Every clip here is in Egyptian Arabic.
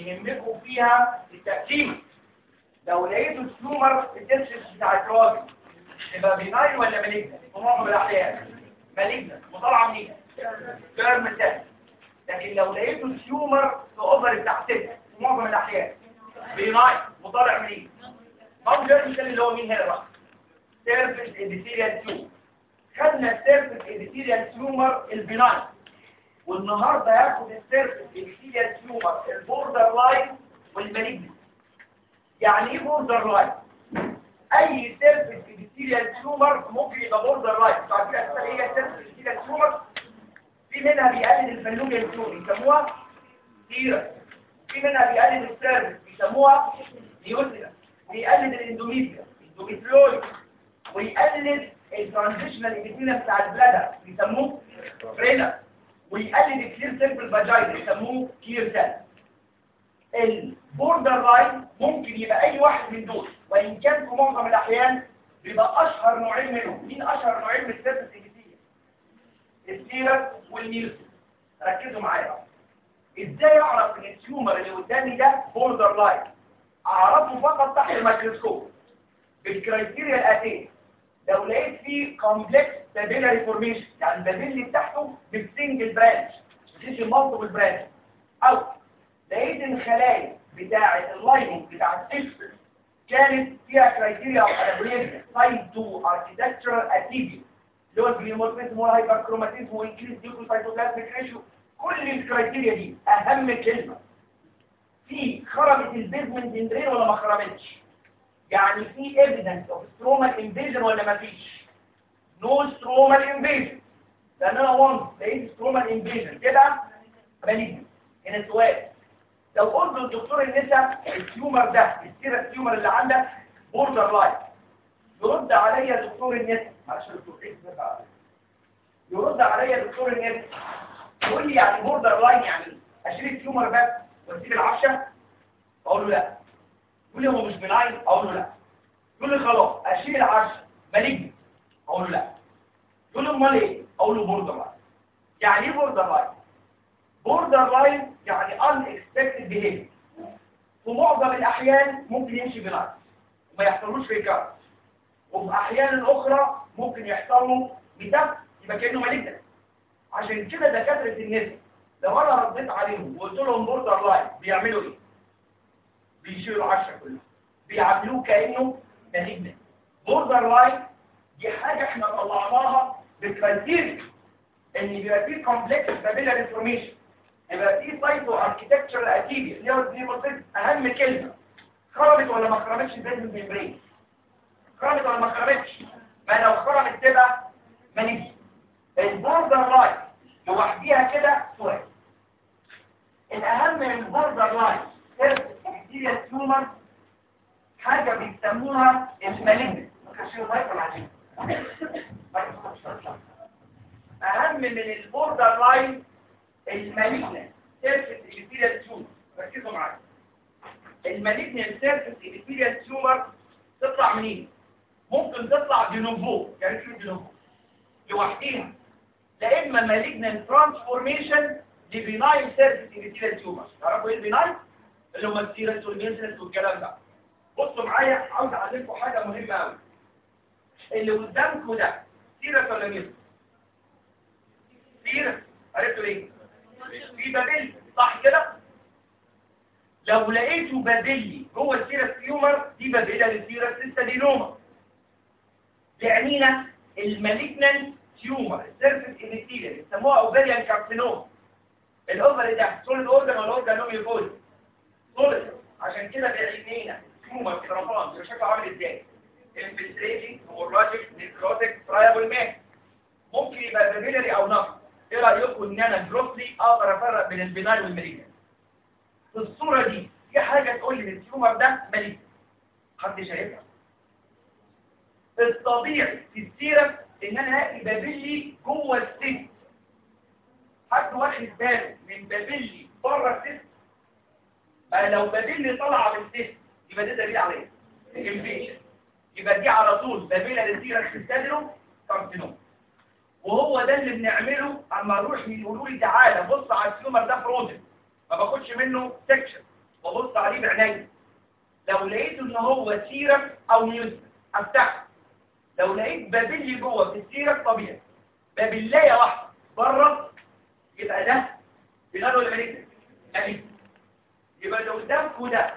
يهمكم فيها التقسيم لو لقيتوا التيومر التنسس بتاع الراجل يبقى بيناين ولا مالجنة في معظم الاحيان مالجنة وطالعه منين كيرم تاني لكن لو لقيتوا التيومر في اوفر بتاع ست في معظم الاحيان بيناين وطالع منين ما جيرم تاني اللي هو مين هنا بقى سيرفيس ابيثيريال تيومر خدنا السيرفيس ابيثيريال تيومر البيناين والنهارده هاخد السيرفيس ابيثيريال تيومر البوردر لاين والمالجنة يعني ايه بوردر لاين اي سيرفيس ابيثيريال تيومر ممكن يبقى بوردر لاين تعرفين اساسا ايه هي سيرفيس ابيثيريال تيومر في منها بيقلل الفلوجيا التيومر يسموها سيرس في منها بيقلل السيرفيس بيسموها نيوتريا بيقلل الاندوميتريا اندوميتريويد ويقلل الترانزيشنال ابيثيريال بتاع البلادر بيسموه فرينا ويقلل الكلير سيرفل فاجاينا يسموه كلير سيل البوردر لاين ممكن يبقى اي واحد من دول وان كان في معظم الاحيان بيبقى اشهر نوعين منهم مين اشهر نوعين من السيرفس الجديديه السيرس والنيرس ركزوا معايا بقى ازاي اعرف ان التيومر اللي قدامي ده بوردر لاين اعرفه فقط تحت الميكروسكوب بالكرايتيريا الاتيه لو لقيت فيه كومبلكس بابيلاري فورميشن يعني البابيلي بتاعته بالسنجل برانش مفيش مالتيبل برانش او لقيت الخلايا بتاعه اللايننج بتاع السيستم كانت فيها كرايتيريا او انابوليزيا سايتو اركيتكتشرال اتيبي اللي هو البيومورفيزم والهايبركروماتيزم وانكريز ديوكوسايتوبلازميك ريشيو كل الكرايتيريا دي اهم كلمه في خرجت البيزمنت اندرين ولا ما خرجتش يعني في ايفيدنس اوف سترومال انفيجن ولا ما فيش نو سترومال انفيجن لان انا وانس لقيت سترومال انفيجن كده مالجنت هنا السؤال لو قلت للدكتور النساء التيومر ده السيرة التيومر اللي عندك بوردر لاين يرد عليا دكتور النساء معلش يا دكتور ايه ده يرد عليا دكتور النساء يقول لي يعني بوردر لاين يعني ايه اشيل التيومر بس واسيب العفشه اقول له لا يقول لي هو مش بناين اقول له لا يقول لي خلاص اشيل العفشه مالجني اقول له لا يقول لي امال ايه اقول له بوردر لاين يعني ايه بوردر لاين بوردر لاين يعني unexpected behavior في معظم الأحيان ممكن يمشي بنايس وما يحصلوش ريكارد وفي أحيان أخرى ممكن يحصل له ميتاب يبقى كأنه مالجنة عشان كده دكاترة النساء لو أنا رديت عليهم وقلت لهم بوردر لاين بيعملوا إيه؟ بيشيلوا العشرة كلها بيعاملوه كأنه مالجنة بوردر لاين دي حاجة احنا طلعناها بالكرايتيريا ان بيبقى فيه كومبلكس بابيلار انفورميشن يبقى في سايتو اركيتكتشر اتيبي اللي هو دي بصيت اهم كلمه خربت ولا ما خربتش البيزنس ميمبرين خربت ولا ما خربتش ما لو خربت تبقى مانيش البوردر لاين لوحديها كده سؤال الاهم من البوردر لاين هي التيومر حاجه بيسموها المالجنت ما كانش المايكرو العجيب اهم من البوردر لاين المالجنة سيرفس ابيثيريال تيومر ركزوا معايا المالجنة سيرفس ابيثيريال تيومر تطلع منين ممكن تطلع دينوفو يعني ايه دينوفو لوحديها لا اما مالجنة ترانسفورميشن لبيناين سيرفس ابيثيريال تيومر تعرفوا ايه البيناين اللي هم السيرس والميزنس والكلام ده بصوا معايا عاوز اعلمكم حاجه مهمه قوي اللي قدامكم ده سيرس ولا ميزنس سيرس عرفتوا ليه في بابل صح كده لو لقيته بابلي جوه السيرس تيومر دي بابيلا للسيرس سيستادينوما يعنينا المالجنان تيومر السيرفس انيتيريال يسموها اوفريان كارسينوما الاوفري ده سوليد اورجان ولا اورجان نومي فول سوليد عشان كده بيعنينا تيومر كرفان بيبقى شكله عامل ازاي انفلتريتنج هيموراجيك نيكروتيك فرايبل مان ممكن يبقى بابيلاري او نقص ايه رايكم ان انا جروسلي اقدر افرق بين البناء والمالجنان في الصوره دي في حاجه تقول لي ان التيومر ده مالجنان حد شايفها الطبيعي في السيرم ان انا الاقي بابلي جوه السيست حد واخد باله من بابلي بره السيست بقى لو بابلي طالعه من السيست يبقى ده دليل على ايه انفيشن يبقى دي على طول بابيلا للسيرم تستدرو كارسينوم وهو ده اللي بنعمله اما اروح يقولوا لي تعالى بص على التيومر ده فروزن ما باخدش منه سكشن وابص عليه بعيني لو لقيت ان هو سيرك او ميوزك افتحه لو لقيت بابلي جوه في السيرك طبيعي بابلايه واحده بره يبقى ده بغير ولا مالك مالك يبقى اللي قدامكم ده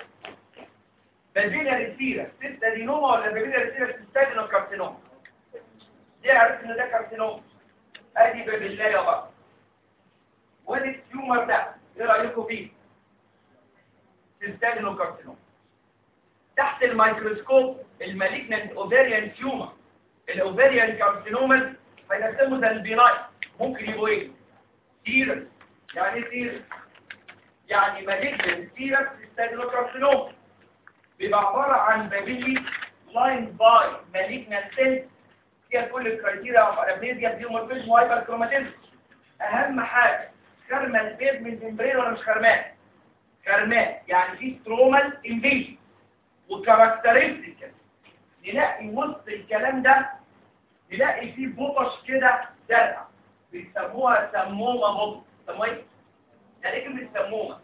بابيلا ريسيرا ستة دينوما ولا بابيلا ريسيرا ستة كارسينوما دي عرفت ان ده كارسينوما ادي بابلايه بقى وادي التيومر ده ايه رايكم فيه تستاجنو كارسينوما تحت الميكروسكوب المالجنت اوفيريان تيومر الاوفيريان كارسينوما هيقسموا زي البيناي ممكن يبقوا ايه سيرس يعني ايه سيرس يعني مالجنت سيرس تستاجنو كارسينوما بيبقى عباره عن بابيلي لاين باي مالجنت سيل فيها كل الكرايتيريا اوف ارابنيزيا بيومورفيزم وهايبر كروماتيزم اهم حاجه خرمه البيز من الممبرين ولا مش خرمان خرمان يعني في سترومال انفيجن وكاركترستيك نلاقي وسط الكلام ده نلاقي فيه بطش كده زرقاء بيسموها سمومه بطش سموها ايه؟ يعني ايه كلمه سمومه؟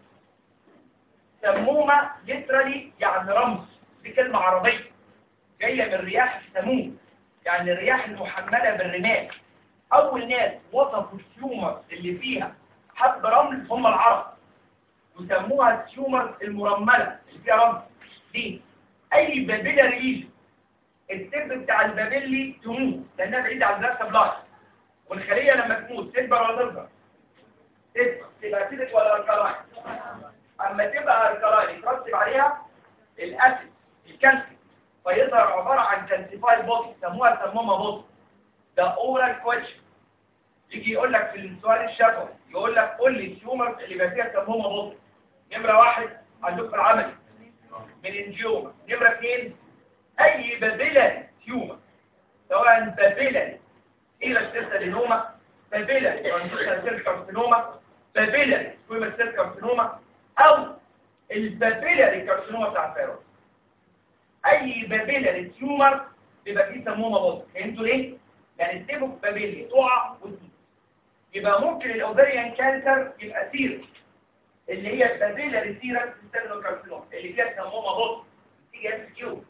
سمومه ليترالي يعني رمز دي كلمه عربيه جايه من رياح السموم يعني الرياح المحمله بالرمال اول ناس وصفوا التيومر اللي فيها حب رمل هم العرب يسموها التيومر المرمله اللي فيها رمل دي اي بابيلا ريليجن السب بتاع البابيلي تموت لانها بعيده عن البلاد سبلاي والخليه لما تموت تكبر ولا تصغر تكبر تبقى اسيدك ولا الكلاين اما تبقى الكلاين يترتب عليها الاسيد الكالسيوم فيظهر عباره عن كالسيفاي بودي يسموها سمومه بودي ده اورال كويشن يجي يقول لك في السؤال الشفوي يقول لك قول لي التيومر اللي بقى فيها سمومه بودي نمره واحد عندك في العملي من انجيوما نمرة اثنين اي بابيلاري تيومر سواء بابيلاري ايلاستيسالينوما بابيلاري ترانزيشنال كارسينوما بابيلاري سكويمر سيل كارسينوما او البابيلاري كارسينوما بتاع الفيروس اي بابيلاري تيومر بيبقى فيه سمومه بوظ فهمتوا ليه؟ يعني السيبو بابيلي تقع وتموت يبقى ممكن الاوفريان كانسر يبقى سيرس اللي هي البابيلاري سيرس ستيرنوكارسينوما اللي فيها سمومه بطن تيجي اس كيو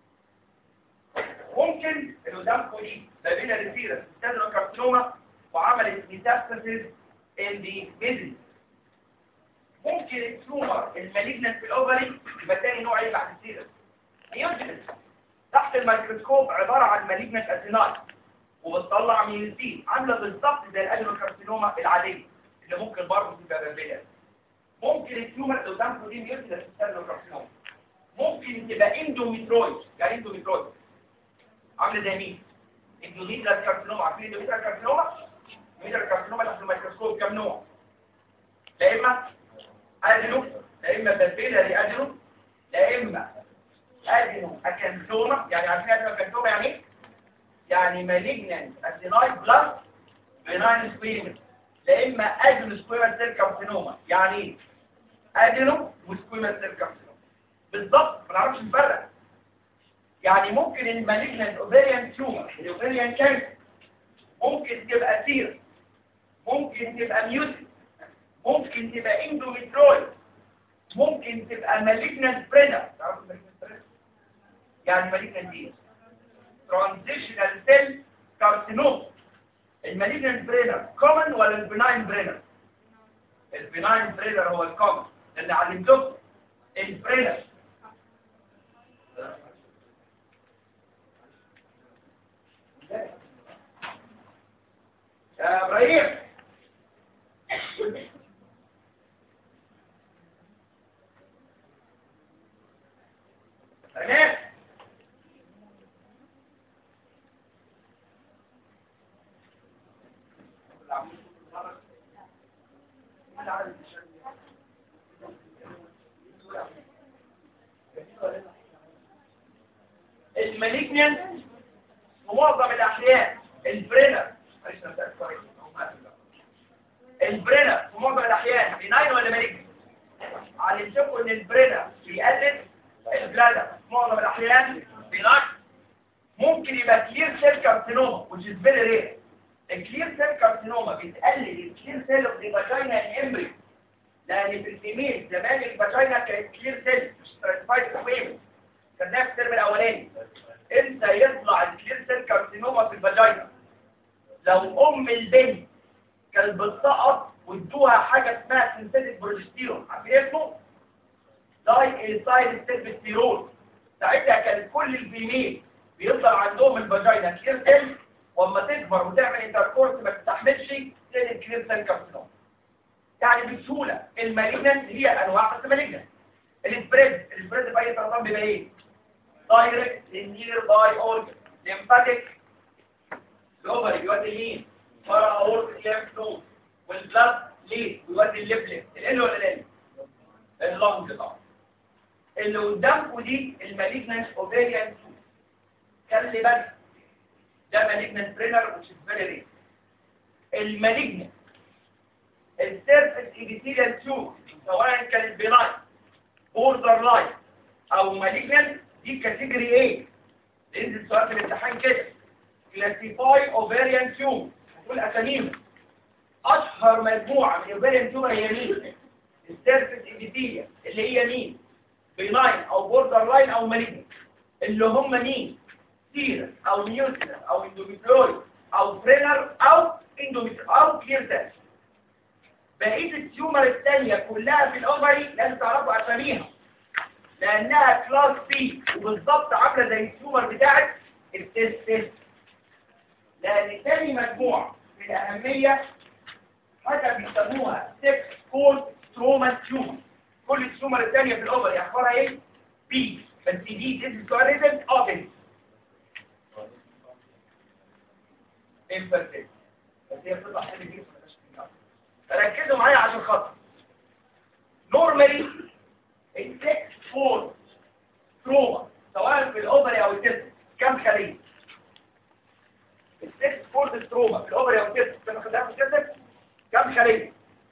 ممكن اللي قدامكم دي بابيلاري سيرس ستيرنوكارسينوما وعملت ميتاستاسيس ان دي ميدل ممكن التيومر المالجنت في الاوفري يبقى تاني نوع ايه بعد السيرس ميوجينس تحت الميكروسكوب عباره عن مالجنت اسيناي وبتطلع ميوزين عامله بالظبط زي الادينوكارسينوما العاديه اللي ممكن برضه تبقى بابيلاري ممكن التيومر اللي قدامكم دي ميوتيلس ستيرنوكارسينوما ممكن تبقى اندوميترويد يعني اندوميترويد عامله زي مين اندوميترال كارسينوما عارفين اندوميترال كارسينوما اندوميترال كارسينوما تحت الميكروسكوب كام نوع لا اما ادينو لا اما بابيلاري ادينو لا اما ادينو اكانثوما يعني عارفين ادينو اكانثوما يعني ايه يعني مالجنانت اديناي بلس بناين سكويمر لا اما ادينو سكويمر سيل كارسينوما يعني ايه ادينو وسكويمر سيل كارسينوما بالظبط ما نعرفش نفرق يعني ممكن المالجنانت اوفيريان تيومر الاوفيريان كانسر ممكن تبقى سير ممكن تبقى ميوتن ممكن تبقى اندوميترويد ممكن تبقى مالجنانت برينر تعرفوا مالجنانت برينر يعني مالجنانت دي ترانزيشنال سيل كارسينوما المالجنانت برينر كومن ولا البناين برينر البناين برينر هو الكومن لان علمتكم البرينر يا ابراهيم تمام المالجنان في معظم الاحيان البرينر البرينر في معظم الاحيان بيناين ولا مالجنان علمتكم ان البرينر بيقلل البلادر في معظم الاحيان بيناين ممكن يبقى كلير سيل كارسينوما which is very rare الكلير سيل كارسينوما بتقلل الكلير سيل اوف ذا فاجينا الامبري لان في الفيميل زمان الفاجينا كانت كلير سيل مش ستراتيفايد كويم خدناها في الترم الاولاني امتى يطلع الكلير سيل كارسينوما في الفاجينا لو ام البنت كانت بتسقط وادوها حاجه اسمها سنتيتيك بروجستيرون عارفين اسمه داي ايسايل سيربستيرول ساعتها كان كل الفيميل بيفضل عندهم الفاجينا كلير سيل واما تكبر وتعمل انتركورس ما تستحملش تلاقي الكلير سيل كارسينوما يعني بسهوله المالجنت هي انواع بس مالجنت السبريد السبريد في اي سرطان بيبقى ايه دايركت نير باي اورجن ليمفاتيك الاوفري بيودي اليمين ورا اورت ليمف نود والبلاد ليه بيودي الليبلين ال ولا ال اللونج طبعا اللي قدامكم دي المالجنت اوفيريان تو خلي بالك ده مالجنت برينر which is very rare المالجنت السيرفس ايبيثيليال تيوب سواء كانت بيناين بوردر لاين او مالجنت دي كاتيجوري ايه ينزل سؤال في الامتحان كده كلاسيفاي اوفيريان تيوب هتقول اساميهم اشهر مجموعه من الاوفيريان تيوب هي مين السيرفس ايبيثيليال اللي هي مين بيناين او بوردر لاين او مالجنت اللي هم مين سيرس او نيوترال او اندوميترويد او فرينر او اندوميترويد او كلير سيرس بقيه التيومر الثانيه كلها في الاوفري لازم تعرفوا اساميها لانها كلاس بي وبالظبط عامله زي التيومر بتاعت التستس لان تاني مجموعه من الاهميه حاجه بيسموها سكس كول تروما تيومر كل التيومر الثانيه في الاوفري اخبارها ايه بي بس دي تدي سؤال ريزن اوبن انفرتيل بس هي بتطلع حاجه كده ركزوا معايا عشان خاطر نورمالي السكس فور تروما سواء في الاوفري او الجسم كم خليه السكس فور تروما في الاوفري او الجسم كم خليه في الجسم كم خليه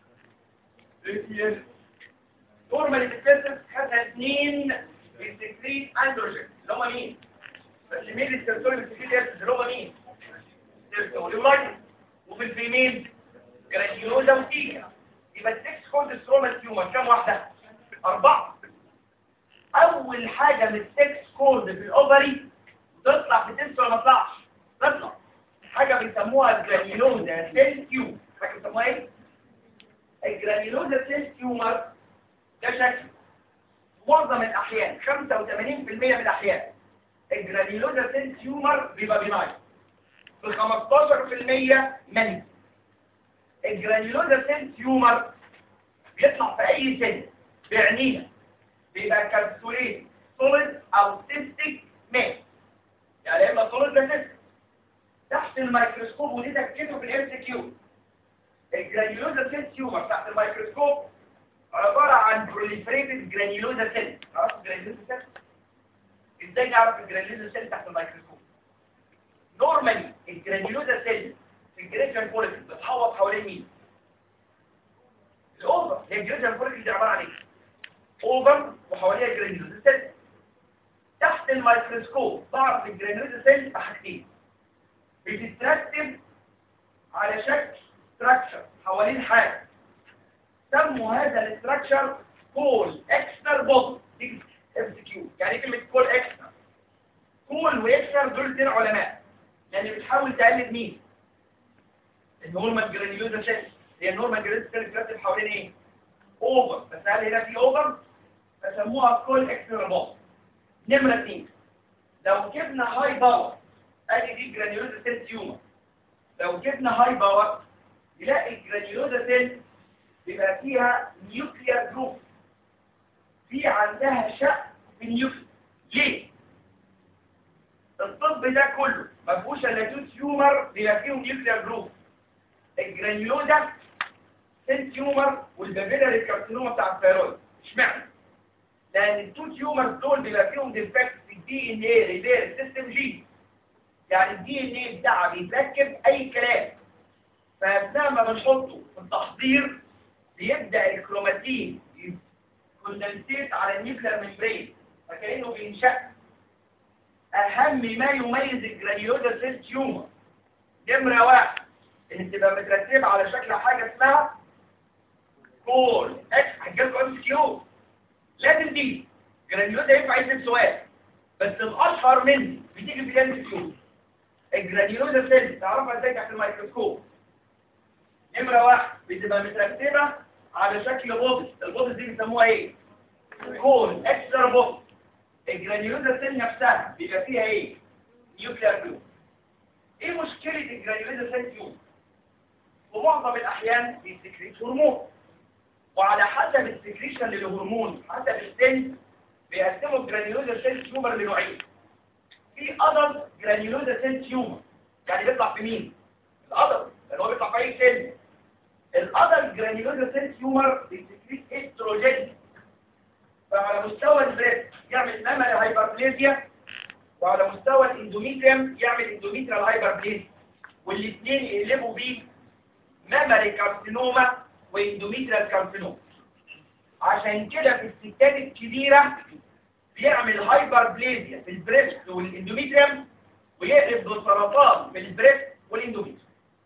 نورمالي في الجسم خدنا اثنين بيسكريت اندروجين اللي هم مين بس مين السيرتوري بيسكريت اللي هم مين السيرتوري وفي الفيميل جرانيولوزا وتيجا يبقى السكس كود ستروما تيومر كام واحدة؟ أربعة أول حاجة من السكس كود في الأوفري تطلع في تنس ولا ما تطلعش؟ تطلع حاجة بيسموها الجرانيولوزا سيل تيوم حاجة بيسموها إيه؟ الجرانيولوزا سيل تيومر ده شكل معظم الأحيان 85% من الأحيان الجرانيولوزا سيل تيومر بيبقى بيناين في 15% مني الجرانيولوزا سيل تيومر بيطلع في اي سن بعنينا بيبقى كابسولين سوليد او سيستيك ماس يعني اما سوليد ده سيستيك تحت الميكروسكوب ودي تكتبه في الام سي كيو الجرانيولوزا سيل تيومر تحت الميكروسكوب عباره عن بروليفريتد جرانيولوزا سيل عرفت الجرانيولوزا سيل ازاي نعرف الجرانيولوزا سيل تحت الميكروسكوب نورمالي الجرانيولوزا سيل الجريجن فوليكل بتحوط حوالين مين الاوفر هي الجريجن فوليكل دي عباره عن ايه اوفر وحواليها جرانيولوز سيل تحت الميكروسكوب بعرف الجرانيولوز سيل بحاجتين بتترتب على شكل ستراكشر حوالين حاجه سموا هذا الاستراكشر كول اكستر بوت ام سي كيو يعني كلمه كول اكستر كول واكستر دول اثنين علماء لان يعني بتحاول تقلد مين النورمال جرانيولوزا سيل هي النورمال جرانيولوزا سيل بترتب حوالين ايه اوفر بس هل هنا في اوفر فسموها كول اكسترا بوت نمره 2 لو جبنا هاي باور ادي دي جرانيولوزا سيل تيومر لو جبنا هاي باور نلاقي الجرانيولوزا سيل بيبقى فيها نيوكليير جروب في عندها شق في النيوكليير ليه الطب ده كله ما فيهوش الا تو تيومر بيبقى فيهم نيوكليير جروب الجرانيولوزا سيل تيومر والبابيلاري كارسينوما بتاع الثيرويد اشمعنى لان التو تيومرز دول بيبقى فيهم ديفكت في الدي ان اي ريبير سيستم جي يعني الدي ان اي بتاعها بيتركب اي كلام فاثناء ما بنحطه في التحضير بيبدا الكروماتين كوندنسيت على النيوكلير ممبرين فكانه بينشق اهم ما يميز الجرانيولوزا سيل تيومر نمره واحد ان تبقى مترتبه على شكل حاجه اسمها كول اكس هتجيلكوا ام كيو لازم دي جرانيولوزا ينفع يكتب سؤال بس الاشهر مني بتيجي في ام كيو الجرانيولوزا سيل تعرفها ازاي تحت الميكروسكوب نمرة واحد بتبقى مترتبة على شكل بوبس البوبس دي بيسموها ايه؟ كون اكسترا بوبس الجرانيولوزا سيل نفسها بيبقى فيها ايه؟ نيوكلير جروب ايه مشكلة الجرانيولوزا سيل تيوب؟ في معظم الاحيان بيسكريت هرمون وعلى حسب السكريشن للهرمون حسب السن بيقسموا الجرانيولوزا سيل تيومر لنوعين في ادلت جرانيولوزا سيل تيومر يعني بيطلع في مين؟ الادلت اللي هو بيطلع في اي سن الادلت جرانيولوزا سيل تيومر بيسكريت استروجين فعلى مستوى البريست يعمل مامري هايبربليزيا وعلى مستوى الاندوميتريوم يعمل اندوميتريال هايبربليزيا والاثنين يقلبوا بيه مامري كارسينوما واندوميتريال كارسينوما عشان كده في الستات الكبيرة بيعمل هايبربليزيا في البريست والاندوميتريوم ويقلب بالسرطان في البريست والاندوميتريوم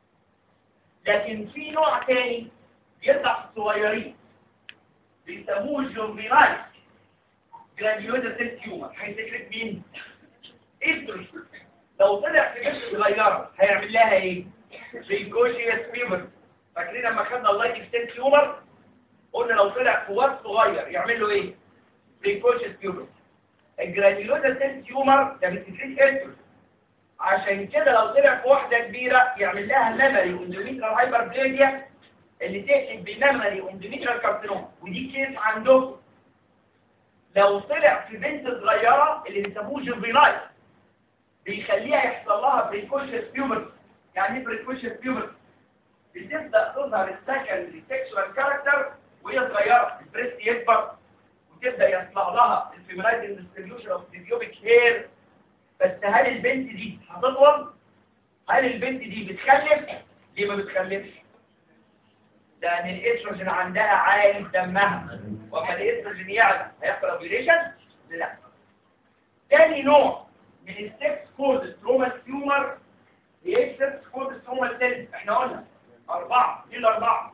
لكن في نوع تاني بيطلع في الصغيرين بيسموه الجومبينايت جرانيولوزا سيل تيومر هيسكرت مين؟ استروجين لو طلع في جسم صغيره هيعمل لها ايه؟ بريكوشيوس فيبر فاكرين لما خدنا اللايت ستيل تيومر قلنا لو طلع في واد صغير يعمل له ايه؟ بريكوشيوس فيبر الجرانيولوزا سيل تيومر ده بتسكريت استروجين عشان كده لو طلع في واحده كبيره يعمل لها ميموري واندوميترال هايبربليزيا اللي تقلب بميموري واندوميترال كارسينوما ودي كيس عندهم لو طلع في بنت صغيره اللي بيسموه جوفينايل بيخليها يحصل لها بريكوشن بيوبرتي يعني ايه بريكوشن بيوبرتي بتبدا تظهر السكندري سيكشوال كاركتر وهي صغيره البريست يكبر وتبدا يطلع لها الفيمينايز ديستريبيوشن اوف ديبيوبيك هير بس هل البنت دي هتطول هل البنت دي بتخلف ليه ما بتخلفش لان الاستروجين عندها عالي في دمها وما الاستروجين يعلى هيحصل اوبيليشن لا تاني نوع من السكس كود ستروما تيومر هي السكس كود ستروما سيل احنا قلنا اربعه دي الاربعه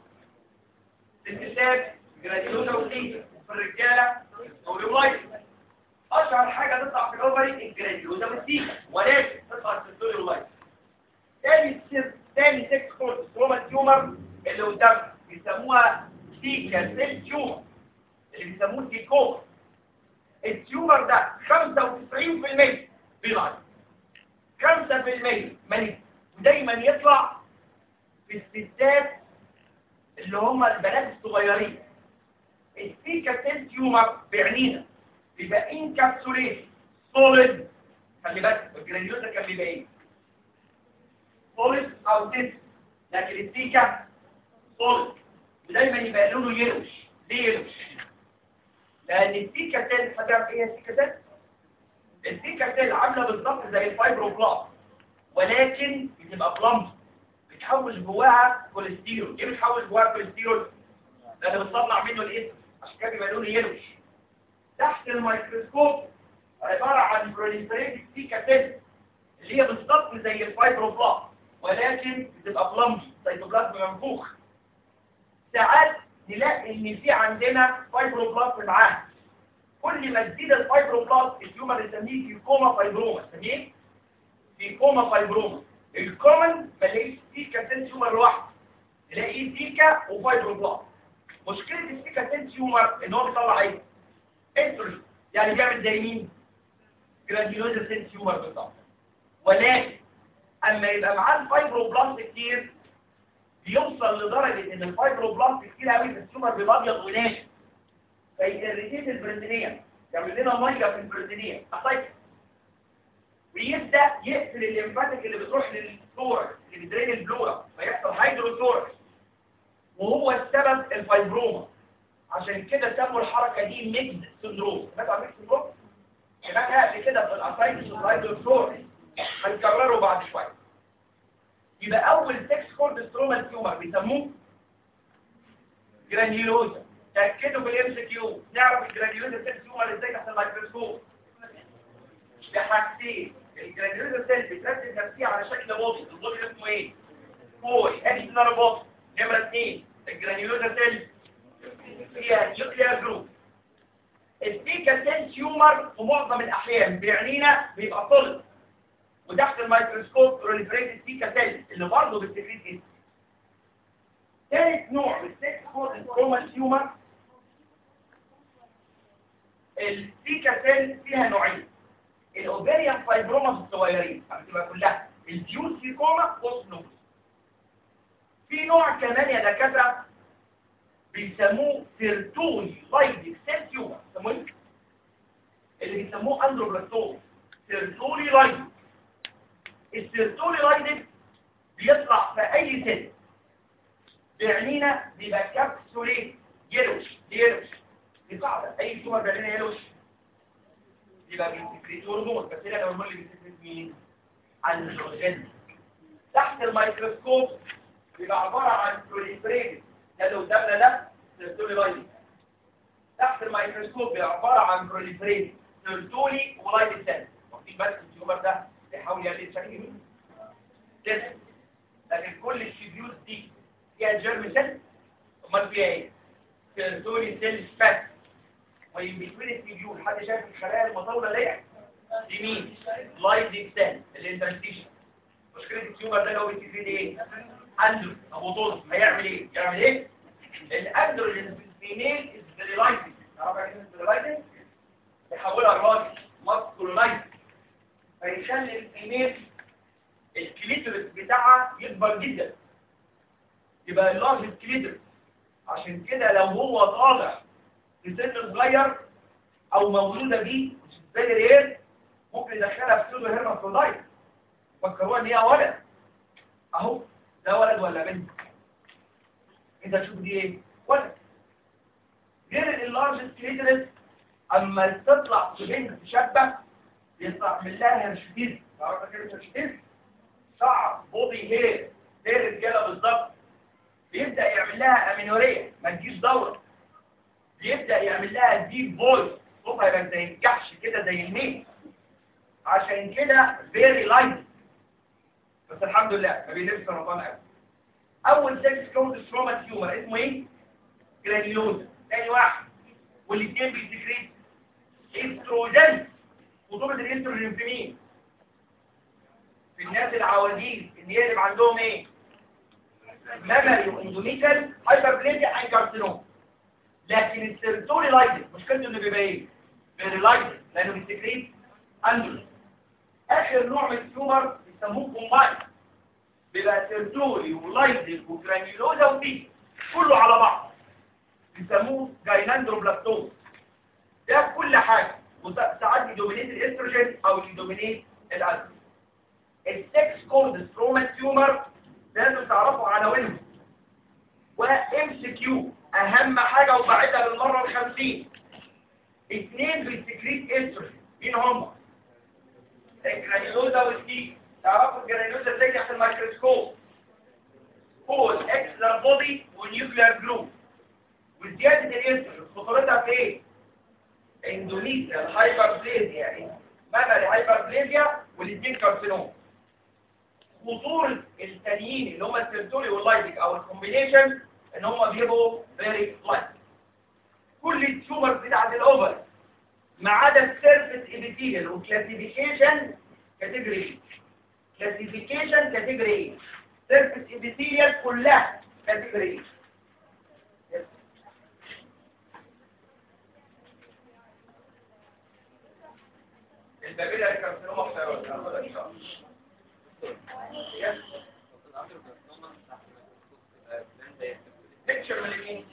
الانتساب جراديولوزا وسيكا في الرجاله اوريولايتس اشهر حاجه تطلع في الاوفري الجراديولوزا والسيكا ولكن تطلع في الاوريولايتس تاني سير تاني سكس كود ستروما تيومر اللي قدامنا بيسموها سيكا سيل تيومر اللي بيسموه سيكوما التيومر ده 95% بيضعف 5% ملك ودايما يطلع في الستات اللي هم البنات الصغيرين السيكا سيل تيومر بيعنينا بيبقى انكابسوليشن سوليد خلي بالك الجرانيولوزا كان بيبقى ايه سوليد او تيس لكن السيكا سوليد ودايما يبقى لونه يلوش ليه يلوش لان السيكا سيل هتعرف ايه السيكا سيل السيكا سيل عامله بالظبط زي الفايبروبلاست ولكن بتبقى بلمب بتحول جواها كوليسترول ايه بتحول جواها كوليسترول لان بتصنع منه الاسم عشان كده بيبقى لونه يلوش تحت الميكروسكوب عباره عن بروليفريتد سيكا سيل اللي هي بالظبط زي الفايبروبلاست ولكن بتبقى بلمب سيتوبلازم منفوخ ساعات نلاقي ان في عندنا فايبروبلاست معاها كل ما تزيد الفايبروبلاست التيومر نسميه فيكوما فايبروما نسميه فيكوما فايبروما الكومن ما نلاقيش سيكا سيل تيومر لوحده نلاقيه سيكا وفايبروبلاست مشكله السيكا سيل تيومر ان هو بيطلع ايه انسولين يعني بيعمل زي مين جرانيولوزا سيل تيومر بالظبط ولكن اما يبقى معاه الفايبروبلاست كتير بيوصل لدرجة ان الفايبروبلاست كتير قوي في التيومر بيبقى ابيض وناشف فيريتيت البريتينيا يعمل لنا ميه في البريتينيا أطيب. ويبدا يقفل الليمفاتيك اللي بتروح للثوركس اللي بتدرين البلورا فيحصل هيدروثوركس وهو السبب الفايبروما عشان كده سموا الحركه دي ميكس سندروم سمعتوا عن ميكس سندروم سمعتها قبل كده في الاسايتس والهيدروثوركس هنكرره بعد شويه يبقى اول سكس كورد ستروما تيومر بيسموه جرانيولوزا تاكدوا بالام سي كيو نعرف الجرانيولوزا سيل تيومر ازاي تحت الميكروسكوب بحاجتين الجرانيولوزا سيل بتركز نفسيها على شكل بوبي البوبي اسمه ايه؟ كوي ادي سنار بوبي نمره اثنين الجرانيولوزا سيل فيها نيوكليير جروب السيكا سيل تيومر في معظم الاحيان بيعنينا بيبقى طلق وتحت الميكروسكوب بروليفريتد سيكا سيل اللي برضه بالسكريت جدا ثالث نوع من السكس كود كروما تيومر السيكا سيل فيها نوعين الاوفيريان فايبروماس الصغيرين هتبقى كلها الديوس سيكوما والسنوز في نوع كمان يا دكاتره بيسموه سيرتوني لايدك سيل تيومر بيسموه ايه؟ اللي بيسموه اندروبلاستوم سيرتوني لايدك السيرتوني لايدك بيطلع في اي سيل بيعنينا بيبقى كابسولين يلوش يلوش دي قاعدة أي تيومر بيعنينا يلوش يبقى بيسكريت هرمون بس هنا الهرمون اللي بيسكريت مين؟ الهيدروجين تحت الميكروسكوب بيبقى عبارة عن بروليفريت ده اللي قدامنا ده سيرتولي لايدي تحت الميكروسكوب بيبقى عبارة عن بروليفريت سيرتولي ولايدي سيل واخدين بس التيومر ده بيحاول يقلل شكل مين؟ جسم لكن كل الشيبيوز دي فيها جيرم سيل امال فيها ايه سيرتولي سيل سبات ويمكن التبيول حد شايف الخلايا المطوله دي دي مين لايدنج سيل الانترستيشن مشكله التيومر ده لو بيتفيد ايه اندرو ابو طول هيعمل ايه يعمل ايه الاندرو اللي في الميل ستيرلايزنج تعرف يعني ايه ستيرلايزنج يحولها لراجل ماسكولايز فيخلي الفيميل الكليتورس بتاعها يكبر جدا يبقى اللارج سكليتر عشان كده لو هو طالع في سن صغير او مولوده بيه مش زي ايه ممكن يدخلها في سوبر هيرمافرودايت فكروها ان هي ولد اهو ده ولد ولا بنت انت تشوف دي ايه ولد غير اللارج سكليترس اما تطلع في بنت شابه يطلع من لها هرشتيز تعرف كلمه هرشتيز شعر بودي هير زي الرجاله بالظبط بيبدأ يعمل لها امينورية ما تجيش دورة بيبدأ يعمل لها ديب فويس صوتها يبقى زي الجحش كده زي الميل عشان كده فيري لايت بس الحمد لله ما بيلبس رمضان قوي اول سكس كود ستروما تيومر اسمه ايه جرانيولوزا تاني واحد والاثنين بيسكريت استروجين خطوره الاستروجين في مين في الناس العواجيز ان يقلب عندهم ايه مامري واندوميتال هايبربليزيا اند كارسينوم لكن السيرتوري لايدن مشكلته انه بيبقى ايه فيري لايدن لانه بيسكريت اندروس اخر نوع من التيومر بيسموه كومباين بيبقى سيرتوري ولايدن وجرانيولوزا وبي كله على بعض بيسموه جايناندروبلاستوم ده كل حاجه وساعات يدومينيت الاستروجين او يدومينيت الالكول السكس كود ستروما تيومر لازم تعرفوا عناوينهم وام سي كيو اهم حاجه وبعدها بالمره الخمسين اثنين بالسكريت استروجين مين هم الجرانيولوزا والسي تعرفوا الجرانيولوزا ازاي تحت الميكروسكوب هو الاكسترا بودي ونيوكلير جروب وزياده الاستروجين خطورتها في ايه اندونيسيا الهايبربليزيا يعني مامري هايبربليزيا والاثنين كارسينوم خطورة التانيين اللي هم السيرتوري واللايتك او الكومبينيشن ان هم بيبقوا فيري لايت كل التيومر بتاعت الاوفر ما عدا السيرفيس ابيثيليال وكلاسيفيكيشن كاتيجوري كلاسيفيكيشن كاتيجوري سيرفيس ابيثيليال كلها كاتيجوري البابيلا الكارسينوما اختيارات هاخدها ان شاء الله بيكتشر من اليمين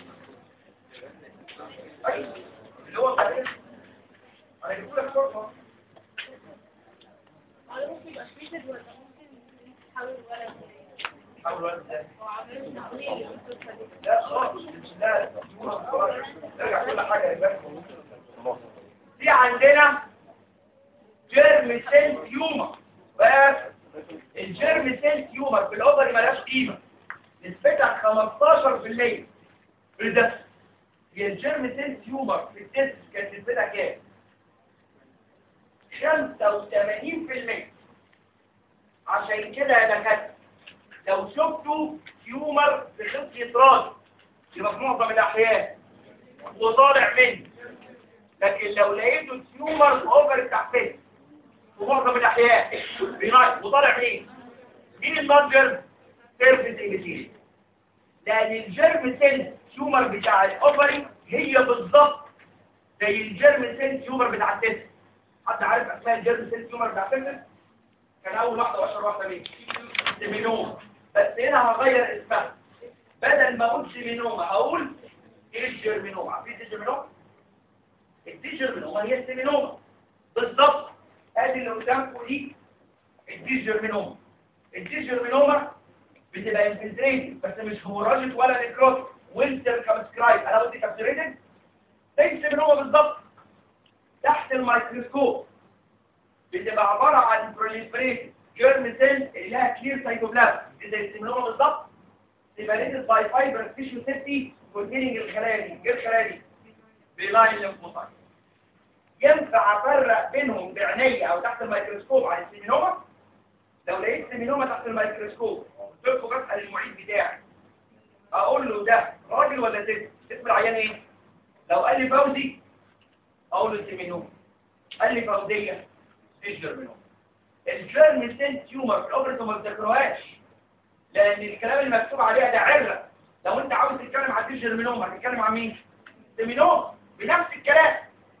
ايوه اللي هو بعدين انا جبت لك صورة ممكن يبقى شريطة ولا ممكن تحول ولد حاول وقت ازاي وعملوا تعويل لا خالص لا لا كل حاجة يا جماعة في عندنا جيرم سيل تيومر بس الجيرم سيل تيومر في الاوفري مالهاش قيمه نسبتها 15% ريدكشن هي الجيرم سيل تيومر في التست كانت نسبتها كام 85% عشان كده يا دكاتره لو شفتوا تيومر في خصية راجل يبقى في معظم الاحيان وطالع منه لكن لو لقيته تيومر اوفر تحت في معظم الاحيان بينايت وطالع منين مين المصدر سيرفيس انجليزي لان الجيرم سيل تيومر بتاع الاوفري هي بالظبط زي الجيرم سيل تيومر بتاع التست حد عارف اسماء الجيرم سيل تيومر بتاع التست كان اول واحده واشهر واحده مين سيمينوما بس هنا هغير اسمها بدل ما اقول سيمينوما هقول ايه الجيرمينوما عارفين ايه الجيرمينوما الديجيرمينوما هي السيمينوما بالظبط ادي اللي قدامكم دي الديجيرمينوما الديجيرمينوما بتبقى انفلتريتد بس مش هيموراجيك ولا نيكروتيك وينتر كابسكرايب انا قلت كابسوليتد زي السيمينوما بالظبط تحت الميكروسكوب بتبقى عباره عن بروليفريتد جيرم سيل اللي لها كلير سيتوبلازم زي السيمينوما بالظبط سيبريتد باي فايبر تيشو سيتي كونتيننج الخلايا دي ايه الخلايا دي بلاين ليمفوسايت ينفع افرق بينهم بعينيا او تحت الميكروسكوب عن السيمينوما لو لقيت سيمينوما تحت الميكروسكوب قلت لكم بسال المعيد بتاعي اقول له ده راجل ولا ست اسم العيان ايه لو قال لي فوزي اقول له سيمينوما قال لي فوزيه ايش جيرمينوما الجيرم سيل تيومر في الاوبريتو ما بتذكروهاش لان الكلام المكتوب عليها ده عره لو انت عاوز تتكلم عن الجيرمينوما هتتكلم عن مين سيمينوما بنفس الكلام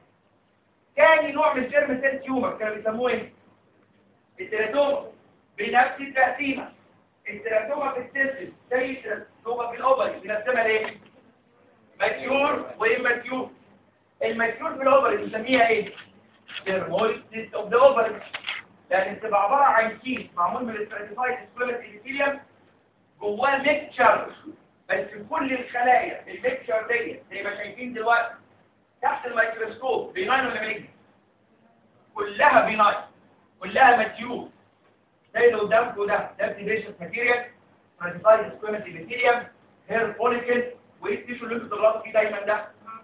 تاني نوع من الجيرم سيل تيومر كانوا بيسموه ايه التيراتوما بنفس التقسيمه التيراتوما في السيستم زي التيراتوما في الاوبري بنقسمها لايه ماتيور واماتيور الماتيور في الاوبري بنسميها ايه ديرمويد سيست اوف ذا اوبري لان بتبقى عباره عن كيس معمول من الستراتيفايد سكويمت ابيثيليوم جواه ميكتشر بس كل الخلايا الميكتشر دي زي ما شايفين دلوقتي تحت الميكروسكوب بيناين ولا مالجن كلها بيناين كلها ماتيور زي اللي قدامكم ده ده ابتديشن ماتيريال ستراتيفايد سكويمت ابيثيليوم هير فوليكل وايه التيشو اللي انتوا بتضغطوا فيه دايما ده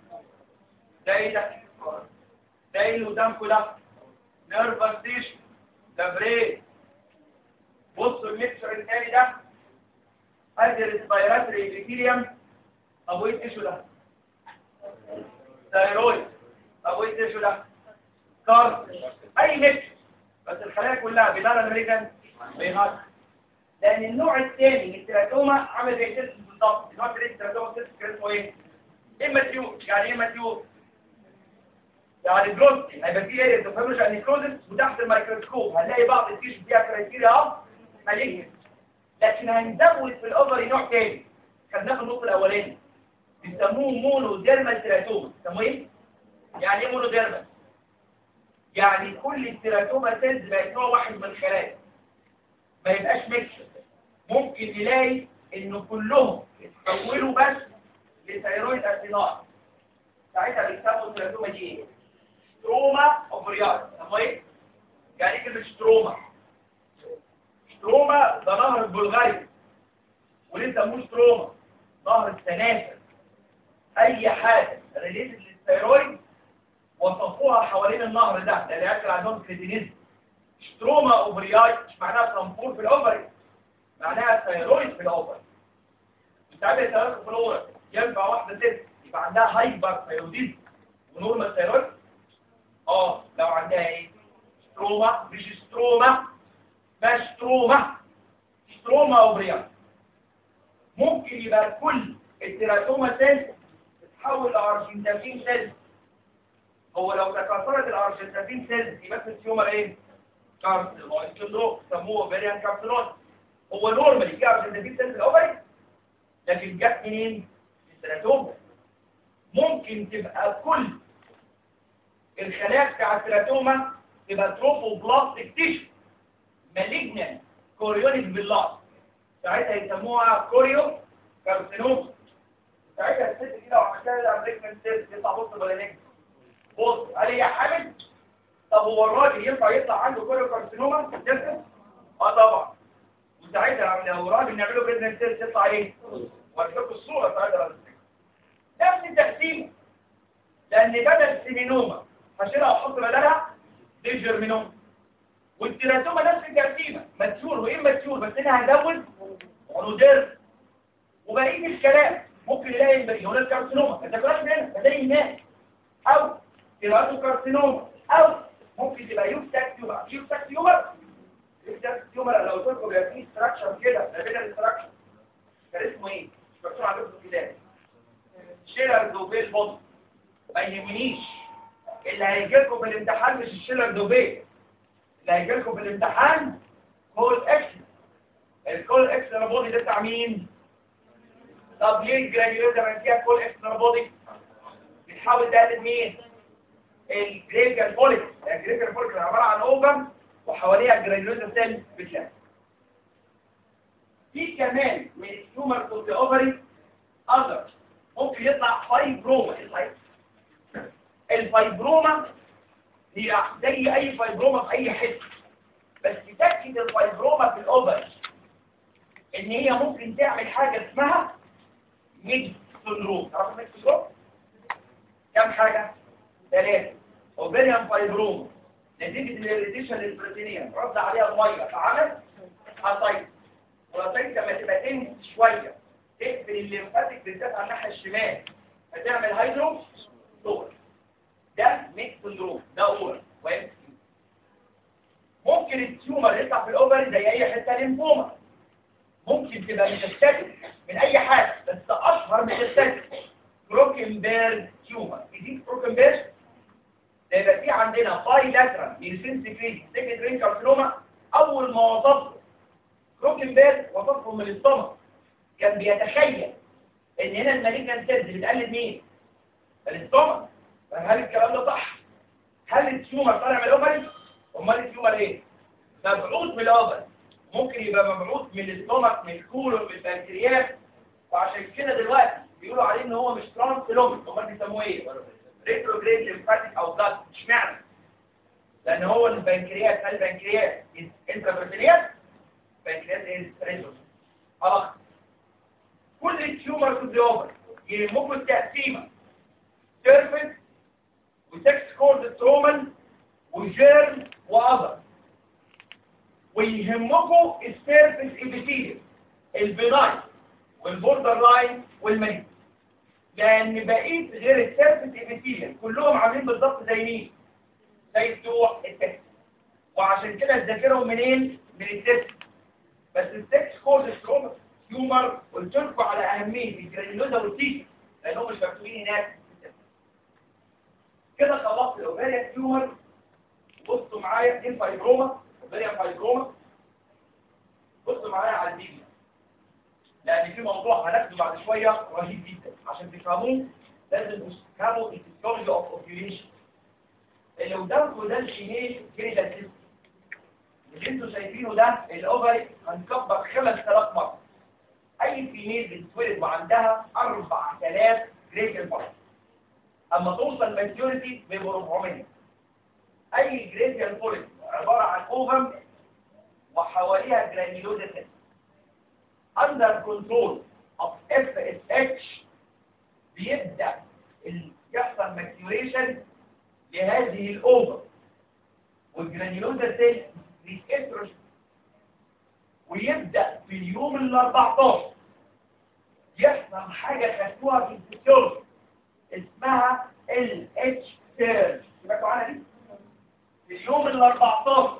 ده ايه ده ده ايه اللي قدامكم ده نيرفس تيشو ده برين بصوا الميكسر الثاني ده ادي الريسبيراتوري ابيثيليوم ابو ايه التيشو ده ثايرويد ابو ايه التيشو ده كارت اي ميكس بس الخلايا كلها بينار امريكان بينار لان النوع الثاني من التيراتوما عامل زي تيست بالظبط النوع الثاني التيراتوما تيست كان اسمه ايه اما تيوب يعني ايه ماتيوب يعني جروث هيبقى فيه ايه تفهموش عن الكروزس وتحت الميكروسكوب هنلاقي بعض التيشو فيها كرايتيريا اه مالجنت لكن هنزود في الاوفري نوع تاني خدناه في النص الاولاني بيسموه مونو ديرمال تيراتوما بيسموه ايه يعني ايه مونو ديرمال يعني كل التيراتوما سيلز بقت نوع واحد من الخلايا ما يبقاش ميكس ممكن نلاقي انه كلهم اتحولوا بس لثيرويد اسينار ساعتها بيسموا التيراتوما دي ايه ستروما اوفريار اسمه ايه يعني ايه كلمه ستروما ستروما ده نهر البلغاري وليه سموه ستروما نهر السنافر اي حاجه ريليتد للثيرويد وصفوها حوالين النهر ده لان ياكل عندهم كريتينيزم ستروما اوفرياي مش معناها صنفور في الاوفري معناها ثيرويد في الاوفري بتعمل ثيرويد في الاوفري ينفع واحده ست يبقى عندها هايبر ثيرويديزم ونورمال ثيرويد اه لو عندها ايه ستروما مش ستروما مش ستروما ستروما اوفرياي ممكن يبقى كل التيراتوما سيل تتحول لارجنتافين سيل هو لو تكاثرت الارجنتافين سيلز يمثل تيومر ايه كارسينوما سندروم سموه فيريان كارسينوما هو نورمالي في ارجنتافين سيلز الاوفري لكن جت منين التيراتوما ممكن تبقى كل الخلايا بتاع التيراتوما تبقى تروفوبلاستيك تيشو مالجنان كوريونيك باللاس ساعتها يسموها كوريو كارسينوما ساعتها الست كده وعملتها لها بريكمنت سيلز يطلع بص ولا نجم بص قال لي يا حامد طب هو الراجل ينفع يطلع عنده كوريو كارسينوما في الجسم اه طبعا وساعتها لو راجل نعمله بريكمنت سيلز يطلع ايه وهتشوف الصوره ساعتها نفس التقسيم لان بدل سيمينوما هشيلها واحط بدلها ديجرمينوما والتيراتوما نفس التقسيمه ماتيور وايه ماتيور بس انا هزود ونودير وبقيه الكلام ممكن يلاقي البريونال كارسينوما ما تاكلهاش منها زي هناك او تيراتو كارسينوما او ممكن تبقى يوكساك تيومر يوكساك تيومر يوكساك تيومر لو قلت لكم بيبقى فيه ستراكشر كده ما بين الاستراكشر كان اسمه ايه؟ مش مكتوب عندكم في الكتاب شيلر دوبيل بوت ما يهمنيش اللي هيجي لكم في الامتحان مش الشيلر دوبيل اللي هيجي لكم في الامتحان كول اكس الكول اكس بودي ده بتاع مين؟ طب ليه الجرانيولوزا ما فيها كول اكس بودي؟ بتحاول تقلد مين؟ الجريجر فوليك الجريجر فوليك عباره عن اوفم وحواليها الجرانيولوزا سيل بتلف في كمان من التيومر اوف ذا اوفري اذر ممكن يطلع فايبروما الفايبروما هي زي اي فايبروما في اي حته بس تاكد الفايبروما في الاوفري ان هي ممكن تعمل حاجه اسمها ميد سندروم تعرفوا ميد سندروم كم حاجه ثلاثه اوفريان فايبروما نتيجه الاريتيشن للبروتينيه رد عليها الميه فعمل اسايت والاسايت لما تبقى تنس شويه تقفل الليمفاتيك بالذات على الناحيه الشمال هتعمل هيدرو صور ده ميك سندروم ده اورال وام ممكن التيومر يطلع في الاوفري زي اي حته ليمفوما ممكن تبقى ميتاستاتيك من اي حاجه بس اشهر ميتاستاتيك كروكنبيرج تيومر دي كروكنبيرج ده يبقى في عندنا باي لاترال ميرسين سكريت سيكت رين كارسينوما اول ما وصفه كروكنبيرج وصفه من السtomach كان بيتخيل ان هنا المالجنان سيلز بتقلد مين الستومك هل الكلام ده صح هل التيومر طالع من الاوفري امال التيومر ايه مبعوث من الاوفري ممكن يبقى مبعوث من الستومك من الكولون من البنكرياس وعشان كده دلوقتي بيقولوا عليه ان هو مش ترانسلوميك امال بيسموه ايه ريتروجريد ليمفاتيك او بلاد اشمعنى لان هو البنكرياس هل البنكرياس انترافيرتينياس البنكرياس ايه ريتروجريد خلاص كل التيومر في الاوفر يهمكم التقسيمه سيرفيس وسكس كورد ترومن وجيرم واذر ويهمكم السيرفيس ابيثيليوم البناين والبوردر لاين والمني لان بقيه غير السيرفيس ابيثيليوم كلهم عاملين بالظبط زي مين زي بتوع التكس وعشان كده تذاكرهم منين من التكس بس السكس كورد ترومن تيومر قلت لكم على اهميه الجرانيولوزا والتيشن لانهم مش مكتوبين هناك كده خلصت الاوفاريا تيومر بصوا معايا دي الفايبروما اوفاريا فايبروما بصوا معايا على الديبيا لان في موضوع هناخده بعد شويه رهيب جدا عشان تفهموه لازم تفهموا الفيسيولوجي اوف اوفيوليشن اللي قدامكم ده الشينيل جريدال سيستم اللي انتوا شايفينه ده الاوفري هنكبر 5000 مره اي فيميل بتتولد وعندها 4000 جريد بارت اما توصل ماتيوريتي بيبقوا 400 اي جريديال بوليت عباره عن اوفم وحواليها جرانيولوزا سيل اندر كنترول اوف اف اس اتش بيبدا يحصل ماتيوريشن لهذه الاوفم والجرانيولوزا سيل بيتكسر ويبدأ في اليوم ال 14 يحصل حاجة خدتوها في الفسيولوجي اسمها ال اتش سيرج سمعتوا عنها دي؟ في اليوم ال 14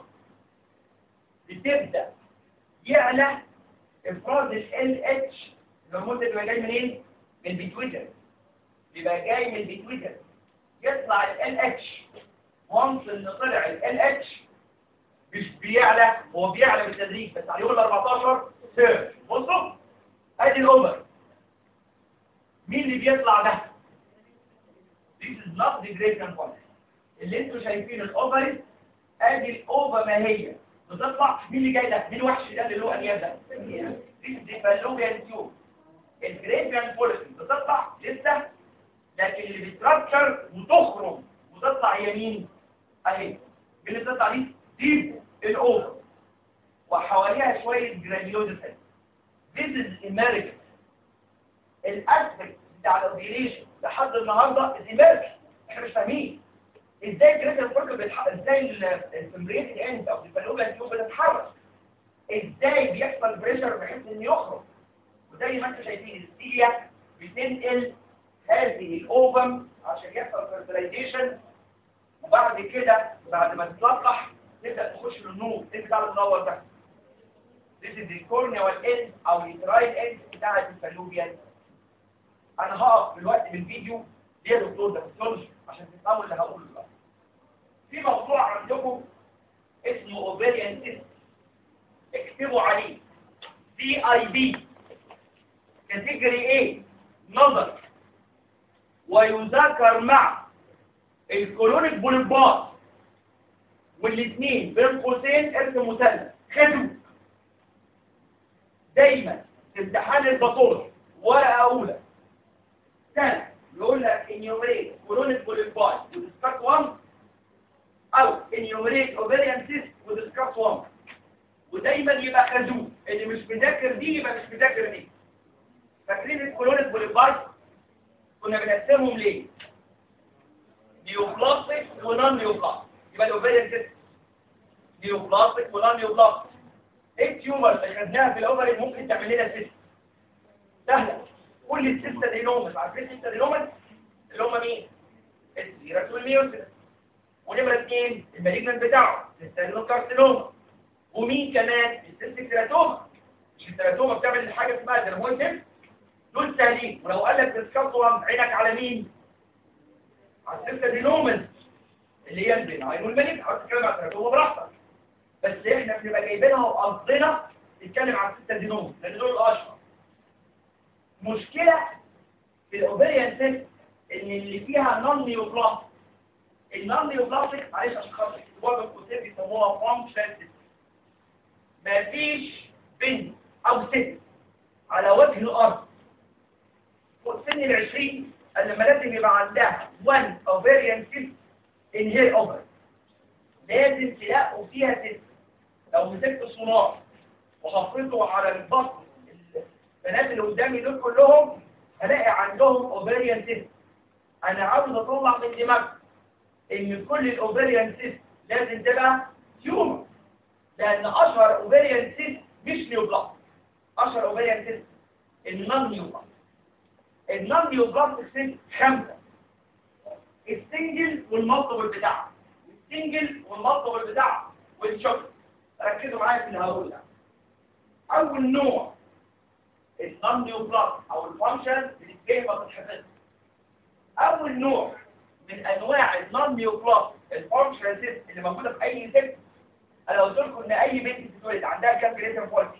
بتبدأ يعلى افراز ال اتش الهرمون ده بيبقى جاي منين؟ من البيتويتر بيبقى جاي من البيتويتر يطلع ال اتش وانس اللي طلع ال اتش مش بيعلى هو بيعلى بالتدريج بس على يوم ال 14 سير بصوا ادي الاوفر مين اللي بيطلع ده This is not the great concept اللي انتوا شايفين الاوفر ادي الاوفر ما هي بتطلع مين اللي جاي ده مين الوحش ده اللي له انياب ده This is the fallopian tube الجريفيان بوليسن بتطلع لسه لكن اللي بتركر وتخرج وتطلع هي مين اهي مين اللي بتطلع دي دي الاوفر وحواليها شوية جرانيولوزا سيل This is American الاسبكت بتاع الاوبيليشن لحد النهارده از American احنا مش فاهمين ازاي الجريتال فورك بيتح... ازاي السمبريت اند او الفالوبيا تيوب بتتحرك ازاي بيحصل بريشر بحيث انه يخرج وزي ما انتم شايفين السيليا بتنقل هذه الاوفم عشان يحصل فيرتلايزيشن وبعد كده بعد ما تتلقح تبدا تخش للنور انت بتاع المنور ده This is the corneal end او الترايل end بتاعت الفالوبيان انا هقف دلوقتي بالفيديو ليه يا دكتور ده فيسيولوجي عشان تفهموا اللي هقوله دلوقتي في موضوع عندكم اسمه اوفيريان سيست اكتبوا عليه سي اي بي كاتيجوري ايه نظر ويذكر مع الكولونيك بوليبات والاثنين بين قوسين ارسم مثلث خدوا دايما في امتحان الباطولوجي ورقه اولى سنه يقول لك انيومريت كولونيك بوليبات وديسكاس 1 او انيومريت اوفيريان سيست وديسكاس 1 ودايما يبقى خازوق اللي مش مذاكر دي يبقى مش مذاكر دي فاكرين الكولونيك بوليبايت كنا بنقسمهم ليه نيوبلاستيك ونون نيوبلاستيك يبقى الاوفيريان سيست نيوبلاستيك ونون بلاستيك ايه التيومر اللي خدناها في الاوفري ممكن تعمل لنا سيست سهله كل السيست دينومز عارفين السيست دينومز اللي هم مين السيرس والميوسيس ونمره اثنين المالجنت بتاعه الستانوكارسينوما ومين كمان السيستيك تيراتوما مش التيراتوما بتعمل حاجه اسمها درمويتم دول سهلين ولو قال لك تسكتوا عينك على مين على السيستادينومز اللي هي البناين والمالجنت عاوز تتكلم على التيراتوما براحتك بس احنا بنبقى جايبينها وقصدنا نتكلم على السيستادينومز لان دول الاشهر مشكله في الاوفريان سيست ان اللي فيها نون نيوبلاست النون نيوبلاستيك معلش عشان خاطر الكتاب الكتاب بيسموها فانكشن سيست مفيش بنت او ست على وجه الارض فوق سن العشرين لما لازم يبقى عندها one ovarian cyst in her ovary لازم تلاقوا فيها ست لو مسكت الصناع وحطيته على البطن البنات اللي قدامي دول كلهم هلاقي عندهم ovarian cyst انا عاوز اطلع من دماغي ان كل الاوفريان سيست لازم تبقى تيومر لان اشهر اوفريان سيست مش نيوبلاست اشهر اوفريان سيست النون نيوبلاست النون نيوبلاست سيست خمسه السنجل والمالتيبل بتاعها السنجل والمالتيبل بتاعها والشوك ركزوا معايا في اللي هقوله ده اول نوع النون نيوبلاست او الفانكشن بالنسبه ما تتحفظش اول نوع من انواع النون نيوبلاست الفانكشن سيست اللي موجوده في اي ست انا قلت لكم ان اي بنت بتتولد عندها كام جريتر فولتي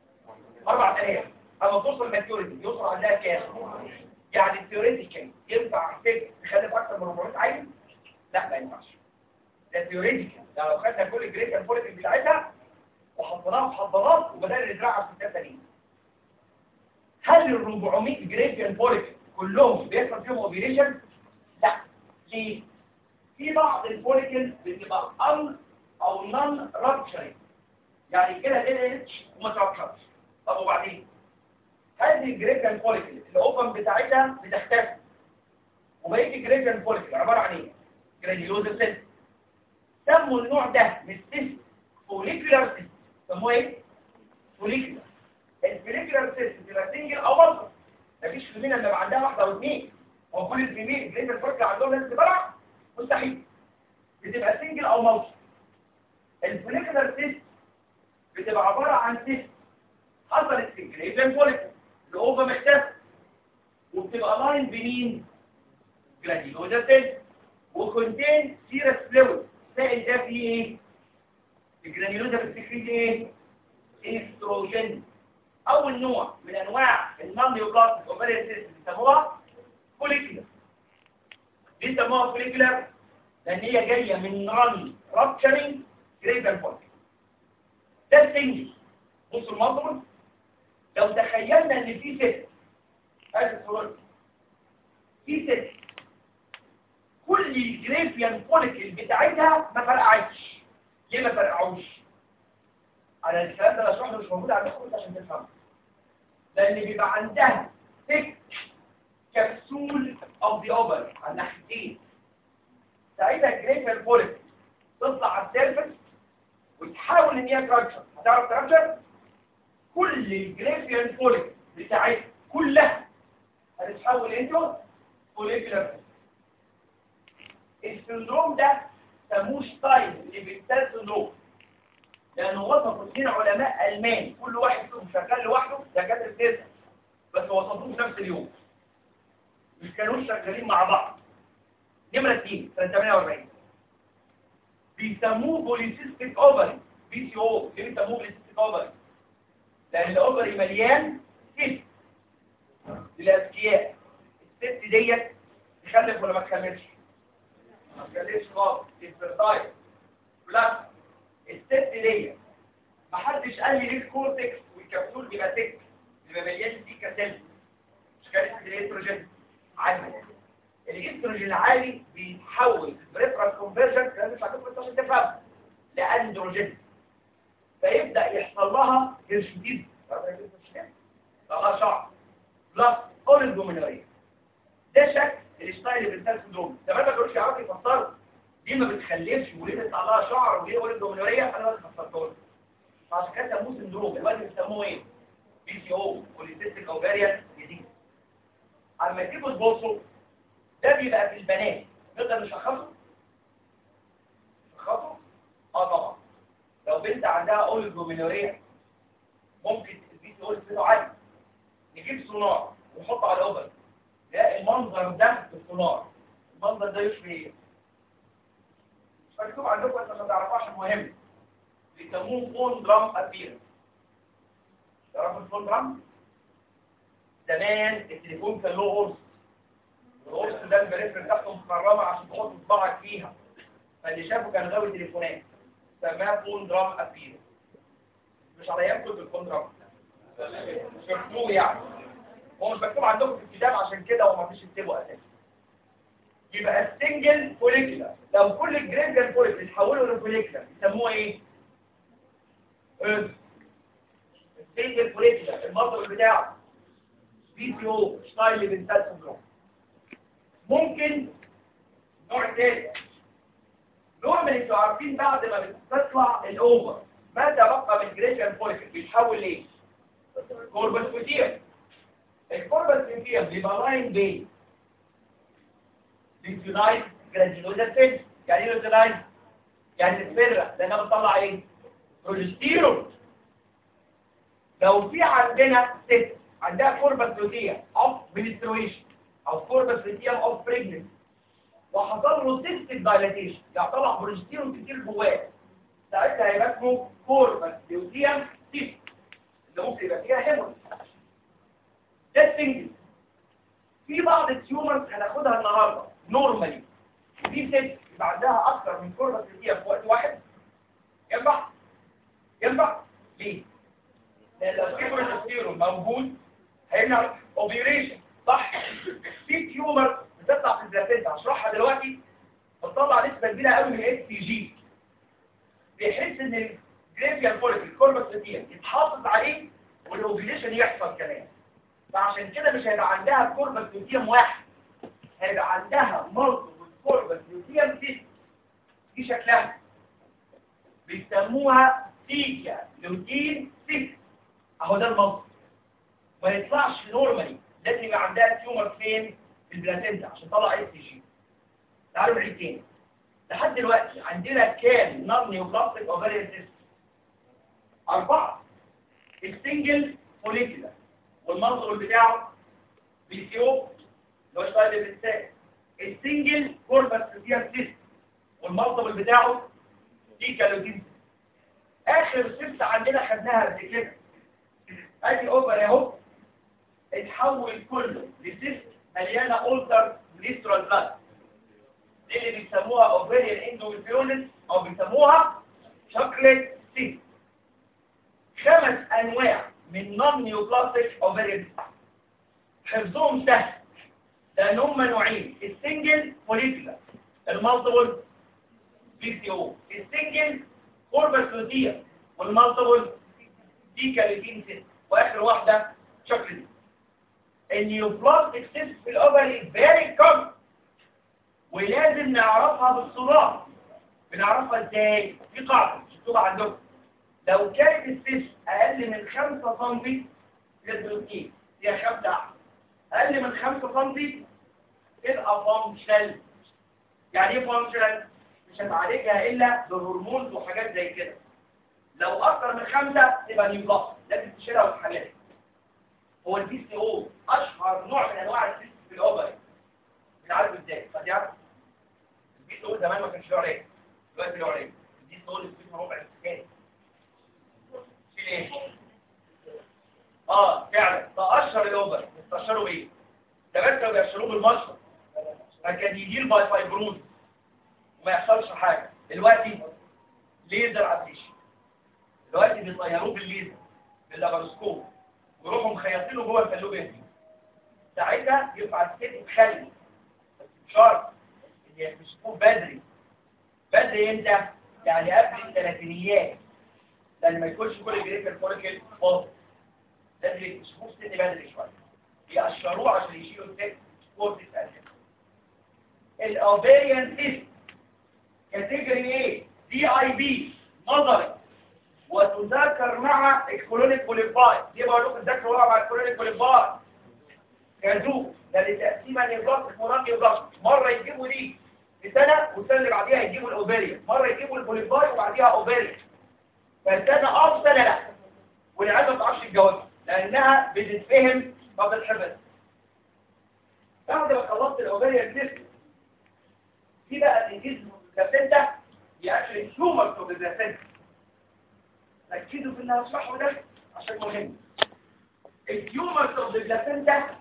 4000 اما توصل ماتيوريتي يوصل عندها كام يعني الثيوريتيكال ينفع ست تخلف اكتر من 400 عيل لا ما ينفعش ده ثيوريتيكال ده لو خدنا كل الجريتر فولتي بتاعتها وحطيناها في حضانات وبدانا نزرعها في الثلاثه دي هل ال 400 جريتر فولتي كلهم بيحصل فيهم اوبريشن لا ليه في بعض الفوليكل بتبقى ان او نون رابتشرنج يعني كده ال اتش وما ترابتشرش طب وبعدين هذه الجريكال فوليكل الاوبن بتاعتها بتختفي وبقيه الجريكال فوليكل عباره عن ايه جرانيولوزا سيل سموا النوع ده من السيست فوليكولار سيست سموه ايه فوليكولار الفوليكولار سيست بتبقى سنجل او مالتي مفيش فيمينا اللي بقى عندها واحده او اثنين هو كل الفيميل الجريكال فوليكل عندهم ناس تبرع مستحيل بتبقى سنجل او مالتي الفوليكولار سيست بتبقى عباره عن سيست حصلت في الجريفين فوليكل الاوفا محتاج وبتبقى لاين بمين جرانيولوزا سيل وكونتين سيرس فلويد سائل ده فيه ايه الجرانيولوزا بتسكريت ايه استروجين اول نوع من انواع النون نيوبلاستيك اوفريان سيست بيسموها فوليكولار ليه سموها فوليكولار لان هي جايه من نون رابتشرنج جريفين فوليكل ده السنجل بصوا المنظر لو تخيلنا ان في ست هذه الصورة في ست كل الجريفيان فوليكل بتاعتها ما فرقعتش ليه ما فرقعوش على الكلام ده شرحه مش موجود على الخطوط عشان تفهم لان بيبقى عندها ست كبسول اوف ذا اوفر على الناحيتين ساعتها الجريفيان فوليكل تطلع على السيرفس وتحاول ان هي تراكشر هتعرف تراكشر كل الجريفيان فوليك بتاعتها كلها هتتحول انتو فوليكولار السندروم ده سموه شتاين ليفيتال سندروم لانه وصفوا اثنين علماء المان كل واحد فيهم شغال لوحده دكاتره تسعه بس وصفوه في نفس اليوم مش كانوش شغالين مع بعض نمره اثنين سنه 48 بيسموه بوليسيستيك اوفري بي سي او ليه بيسموه بوليسيستيك اوفري لان الاوفري مليان سيست للاذكياء الست ديت تخلف ولا ما تخلفش ما تخلفش خالص الفيرتايل بلس الست ديت محدش قال لي ليه الكورتكس والكبسول بيبقى تك بيبقى مليان دي كسل مش كانت الاستروجين عالي الاستروجين العالي بيتحول بريفرال كونفرجن كلام مش هتفهم عشان تفهم لاندروجين فيبدا يحصل لها هيرشوتيز لها شعر بلس اورنجومينوريا ده شكل الستايل بالتال سندروم زمان ما كانوش يعرفوا يفسروا دي ما بتخلفش وليه بيطلع لها شعر وليه اورنجومينوريا انا بس فسرته عشان كده سموه سندروم دلوقتي بيسموه ايه بي سي او بوليسيستيك اوفاريان ديزيز اما تيجوا تبصوا ده بيبقى في البنات نقدر نشخصه نشخصه اه طبعا لو بنت عندها اوليجومينوريا ممكن البي سي او يصير عالي نجيب سونار ونحطه على الاوفر لا المنظر ده في السونار المنظر ده يشبه ايه مش مكتوب عندكم بس ما تعرفوش المهم بيسموه فون درام ابيرنس تعرفوا الفون درام زمان التليفون كان له قرص القرص ده البريفر بتاعته مخرمه عشان تحط صباعك فيها فاللي شافه كان غاوي تليفونات سماها فون درام ابيرنس مش على ايامكم الفون درام شفتوه يعني هو مش مكتوب عندكم في الكتاب عشان كده وما فيش تكتبه اساسا يبقى السنجل فوليكولا لو كل الجرينجر فوليكولا اتحولوا لفوليكولا يسموه ايه السنجل فوليكولا المصدر بتاعه بي سي او شتايل بنتات سندروم ممكن نوع تاني نوع من انتوا عارفين بعد ما بتطلع الاوفر ماذا بقى من جرينجر فوليكولا بيتحول ليه كوربس فوتير الكوربس فوتير بيبقى لاين بين لينفينايت جرانيولوزا سيل يعني ايه لينفينايت يعني الفرة لانها بتطلع ايه بروجستيرون لو في عندنا ست عندها كوربس فوتير اوف منسترويشن او كوربس فوتير اوف بريجننت وحصل له سيستيك دايلاتيشن يعني طلع بروجستيرون كتير جواه ساعتها هيبقى اسمه كوربس فوتير سيست اللي ممكن يبقى فيها هيموريج ده السنجل في بعض التيومرز هناخدها النهارده نورمالي في ست يبقى عندها اكتر من كوربس فوتير في وقت واحد ينفع ينفع ليه لان لو في بروجستيرون موجود هيمنع اوبيريشن صح في تيومر بتطلع في البلاتينتا هشرحها دلوقتي بتطلع نسبه كبيره قوي من الاس تي جي بيحس ان الجريفيال فوليك الكوربس فوتير يتحافظ عليه والاوبيريشن يحصل كمان فعشان كده مش هيبقى عندها كوربس فوتير واحد هيبقى عندها مالتيبل كوربس فوتير سيست دي شكلها بيسموها سيكا لوتين سيست اهو ده المنطق ما يطلعش نورمالي لازم يبقى عندها تيومر فين في البلاتينتا عشان تطلع اس جي تعالوا نعيد تاني لحد دلوقتي عندنا كام نون نيوبلاستيك اوفيريان سيست اربعه السنجل فوليكولا والمنظر بتاعه بي سي او اللي هو شايل بالتاء السنجل كوربس فيها سيست والمنظر بتاعه دي كالوتين اخر سيست عندنا خدناها قبل كده ادي اوفر اهو اتحول كله لسيست مليانه اولتر ليسترال بلاد دي اللي بيسموها اوفيريان اندوميتريوزس او بيسموها شوكليت سيست خمس انواع من نون نيوبلاستيك اوفيريان حفظهم سهل لان هم نوعين السنجل فوليكولا المالتيبل بي سي او السنجل كوربس لوتيا والمالتيبل دي كاليتين سيست واخر واحده شوكليت النيوبلاستيك سيست في الاوفري فيري كومن ولازم نعرفها بالصراع بنعرفها ازاي في قاعده مكتوبه عندكم لو كانت السيست اقل من 5 سم للبروتين هي خمسة احسن اقل من 5 سم تبقى فانكشنال يعني ايه فانكشنال مش هتعالجها الا بهرمونز وحاجات زي كده لو اكتر من خمسة تبقى نيوبلاس لازم تشيلها وتحللها هو البي سي او اشهر نوع من انواع السيست في الاوفري بنعرف ازاي فتعرف البي سي او زمان ما كانش له علاج دلوقتي له علاج البي سي او اللي اسمه ربع السكان شيل ايه اه فعلا ده اشهر الاوفر بيستشروا بايه ده بس كانوا بيشتروه بالمشرب فكان يجي باي فايبروز وما يحصلش حاجه دلوقتي ليزر ابليشن دلوقتي بيطيروه بالليزر باللابروسكوب ويروحوا مخيطينه جوه الفالوبيا دي ساعتها يبقى الست تخلي بس بشرط ان يكتشفوه بدري بدري امتى؟ يعني قبل الثلاثينيات لان ما يكونش كل جريفر فوليكل فاضي لازم يكتشفوه في سن بدري شويه يقشروه عشان يشيلوا الست كورتكس اسيد الاوفيريان سيست كاتيجوري ايه دي اي بي نظري وتذاكر مع الكولونيك بوليفاي دي بقول لكم تذاكروا مع الكولونيك بوليفاي كذوب ده لتقسيمه نيوبلاستيك ورانيوبلاستيك مره يجيبوا دي في سنه والسنه اللي بعديها يجيبوا الاوفيريان مره يجيبوا البوليفاي وبعديها اوفيريان فالسنه اه وسنه لا والعيال ما تعرفش الجواب لانها بتتفهم ما بتتحفظ بعد ما خلصت الاوفيريان سيستم في بقى الانجيز البلاسنتا يأكل الهيومر في البلاسنتا ركزوا في انها صح وده عشان مهم الهيومر في البلاسنتا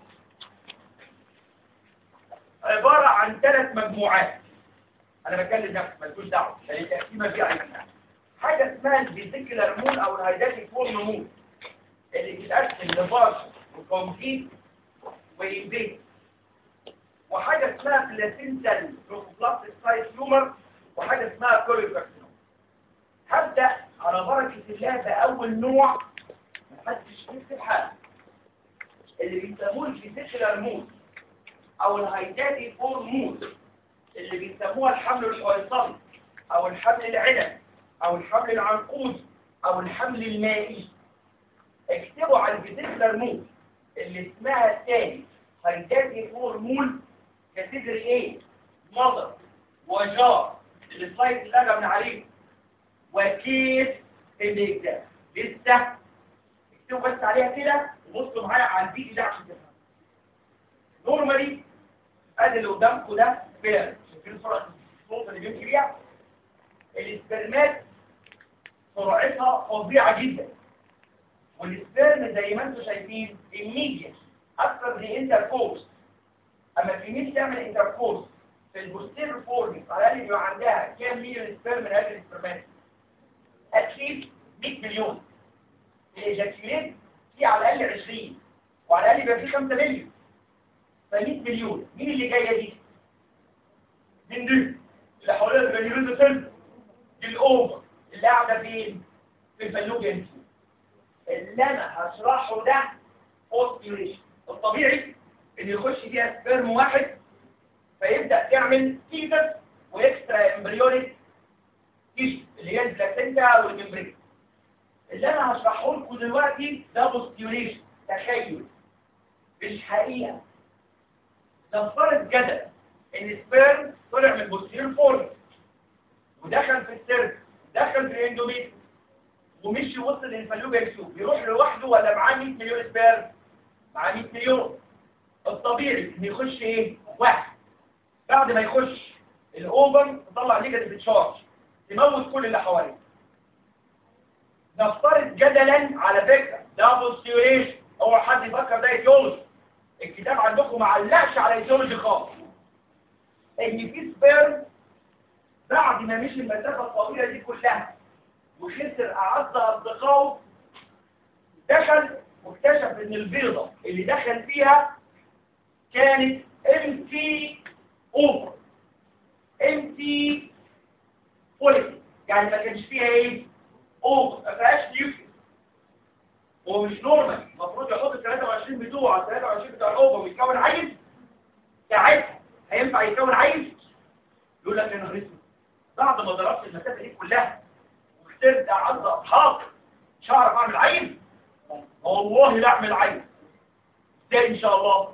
عبارة عن ثلاث مجموعات انا بتكلم نفسي مالكوش دعوه لان التقسيمه فيها عينها حاجه اسمها الفيزيكولار مون او الهيداتيك فورم مون اللي بتتقسم لبارش وكومبليت وإنبيت وحاجة اسمها بلاسنتال بروفوبلاستيك سايت تيومر وحاجة اسمها كوليوكارسينوم هبدأ على بركة الله بأول نوع محدش يكتب حاجة اللي بيسموه الفيزيكولار مود أو الهيداتي فور مود اللي بيسموها الحمل الحويصلي أو الحمل العنب أو الحمل العنقودي أو الحمل المائي اكتبوا على الفيزيكولار مود اللي اسمها الثاني هيداتي فور مود كاتيجوري ايه مضر وجار السلايد اللي انا من عليه وكيس البيكتا لسه اكتبوا بس عليها كده وبصوا معايا على الفيديو ده عشان تفهموا نورمالي ادي اللي قدامكم ده فير شايفين سرعه الصوت اللي بيمشي بيها الاسبرمات سرعتها فظيعه جدا والسبرم زي ما انتم شايفين immediate اكثر من انتركورس اما الفيميل تعمل انتركورس في البوستير فورميس على الاقل يبقى عندها كام مليون سبرم من هذه السبرمات اكيد 100 مليون الايجاكيوليت في على الاقل 20 وعلى الاقل يبقى في 5 مليون ف 100 مليون مين اللي جايه دي من دي اللي حواليها الجرانيولوز سيل دي الاوفر اللي قاعده فين في الفالوبيان اللي انا هشرحه ده اوستيوليشن الطبيعي ان يخش فيها سبرم واحد فيبدا تعمل تيتس واكسترا امبريونيك تيشو اللي هي البلاسينتا والممبرين اللي انا هشرحه لكم دلوقتي ده اوستيوليشن تخيل مش حقيقه نفترض جدل ان السبرم طلع من البوستير فورم ودخل في السيرك دخل في الاندوميتر ومشي وصل للفالوبيا تيوب يروح لوحده ولا معاه 100 مليون سبير معاه 100 مليون الطبيعي ان يخش ايه واحد بعد ما يخش الاوفر تطلع نيجاتيف تشارج تموت كل اللي حواليه نفترض جدلا على فكره ده بوستيوريشن هو حد يفكر ده ايديولوجي الكتاب عندكم ما علقش على ايديولوجي خالص ان في سبيرم بعد ما مشي المسافه الطويله دي كلها وخسر أعز أصدقائه دخل واكتشف ان البيضة اللي دخل فيها كانت امتي اوفر امتي فوليك يعني ما كانش فيها ايه اوفر ما فيهاش نيوكليس هو مش نورمال المفروض يحط ال 23 بتوع ال 23 بتوع الاوفر ويكون عيل ساعتها هينفع يكون عيل يقول لك انا غريب بعد ما ضربت المسافه دي كلها واخترت اعز اصحاب مش هعرف اعمل عيل والله لا اعمل عيل ازاي ان شاء الله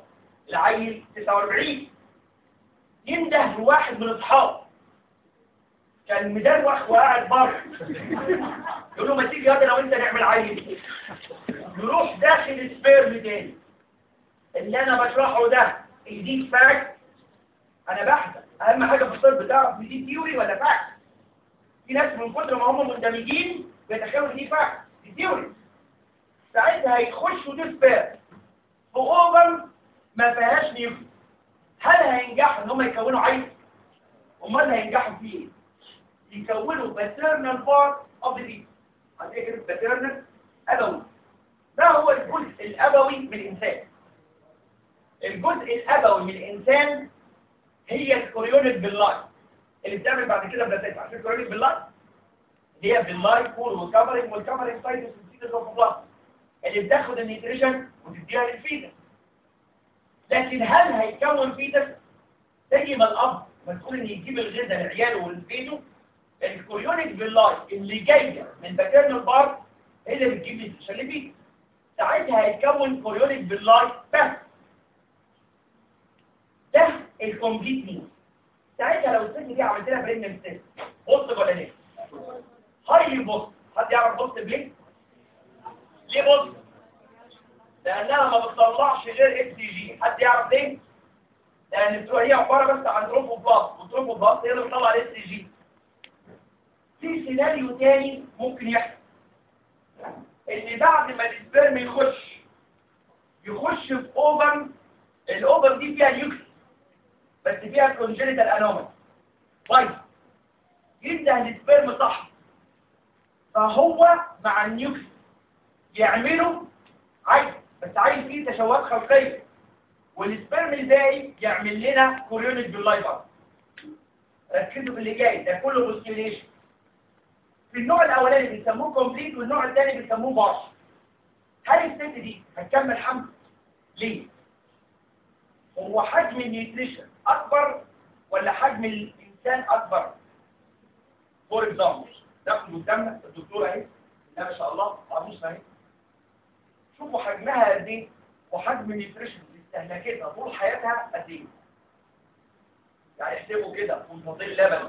العيل 49 ينده لواحد من اصحابه كان مدروخ وقاعد بره يقول له ما تيجي يلا لو انت نعمل عيل يروح داخل سبيرم تاني اللي انا بشرحه ده يديك فاكت انا بحث اهم حاجه في الطب تعرف دي تيوري ولا فاكت في ناس من كتر ما هم مندمجين بيتخيلوا ان دي فاكت دي تيوري ساعتها هيخشوا دي سبيرم في اوفر ما فيهاش نيوكليس هل هينجحوا ان هم يكونوا عيل امال هينجحوا في ايه يكونوا باترنال بارت اوف ذا بيبي هتلاقي كده باترنال ابوي ده هو الجزء الابوي من الانسان الجزء الابوي من الانسان هي الكوريونيك باللايت اللي بتعمل بعد كده بلاتيك عشان الكوريونيك باللايت هي باللايت كور والكفرنج والكفرنج سايتس والسيتس اوف اللي بتاخد النيوتريشن وتديها للفيتس لكن هل هيكون فيتس زي ما الاب مسؤول ان يجيب الغذاء لعياله ولبيته الكوريونيك باللايت اللي جايه من باترنال بارت هي اللي بتجيب النيوتريشن للفيتس ساعتها هيتكون كوريونيك باللايت بس ده الكومبليت مين ساعتها لو الست دي عملت لها بريجننت ست بص ولا ليه هاي بص حد يعرف بص ليه ليه بص لانها ما بتطلعش غير اف سي جي حد يعرف ليه لان بتبقى هي عباره بس عن ترومبو بلاس وترومبو بلاس هي اللي بتطلع الاف سي جي في سيناريو تاني ممكن يحصل ان بعد ما السبرم يخش يخش في اوفر الاوفر دي فيها نيوكليس بس فيها كونجنتال انومال طيب يبدا السبرم صح فهو مع النيوكليس يعملوا عايز بس عايز فيه تشوهات خلقيه والسبرم الباقي يعمل لنا كوريونيك باللايفر ركزوا في اللي جاي ده كله بوستيليشن في النوع الاولاني بيسموه كومبليت والنوع الثاني بيسموه بارش هل الست دي هتكمل حمل ليه هو حجم النيوتريشن اكبر ولا حجم الانسان اكبر فور اكزامبل ناخد قدامنا الدكتوره اهي ما شاء الله عروسه اهي شوفوا حجمها قد ايه وحجم النيوتريشن اللي استهلكتها طول حياتها قد ايه يعني احسبوا كده منفضل لبن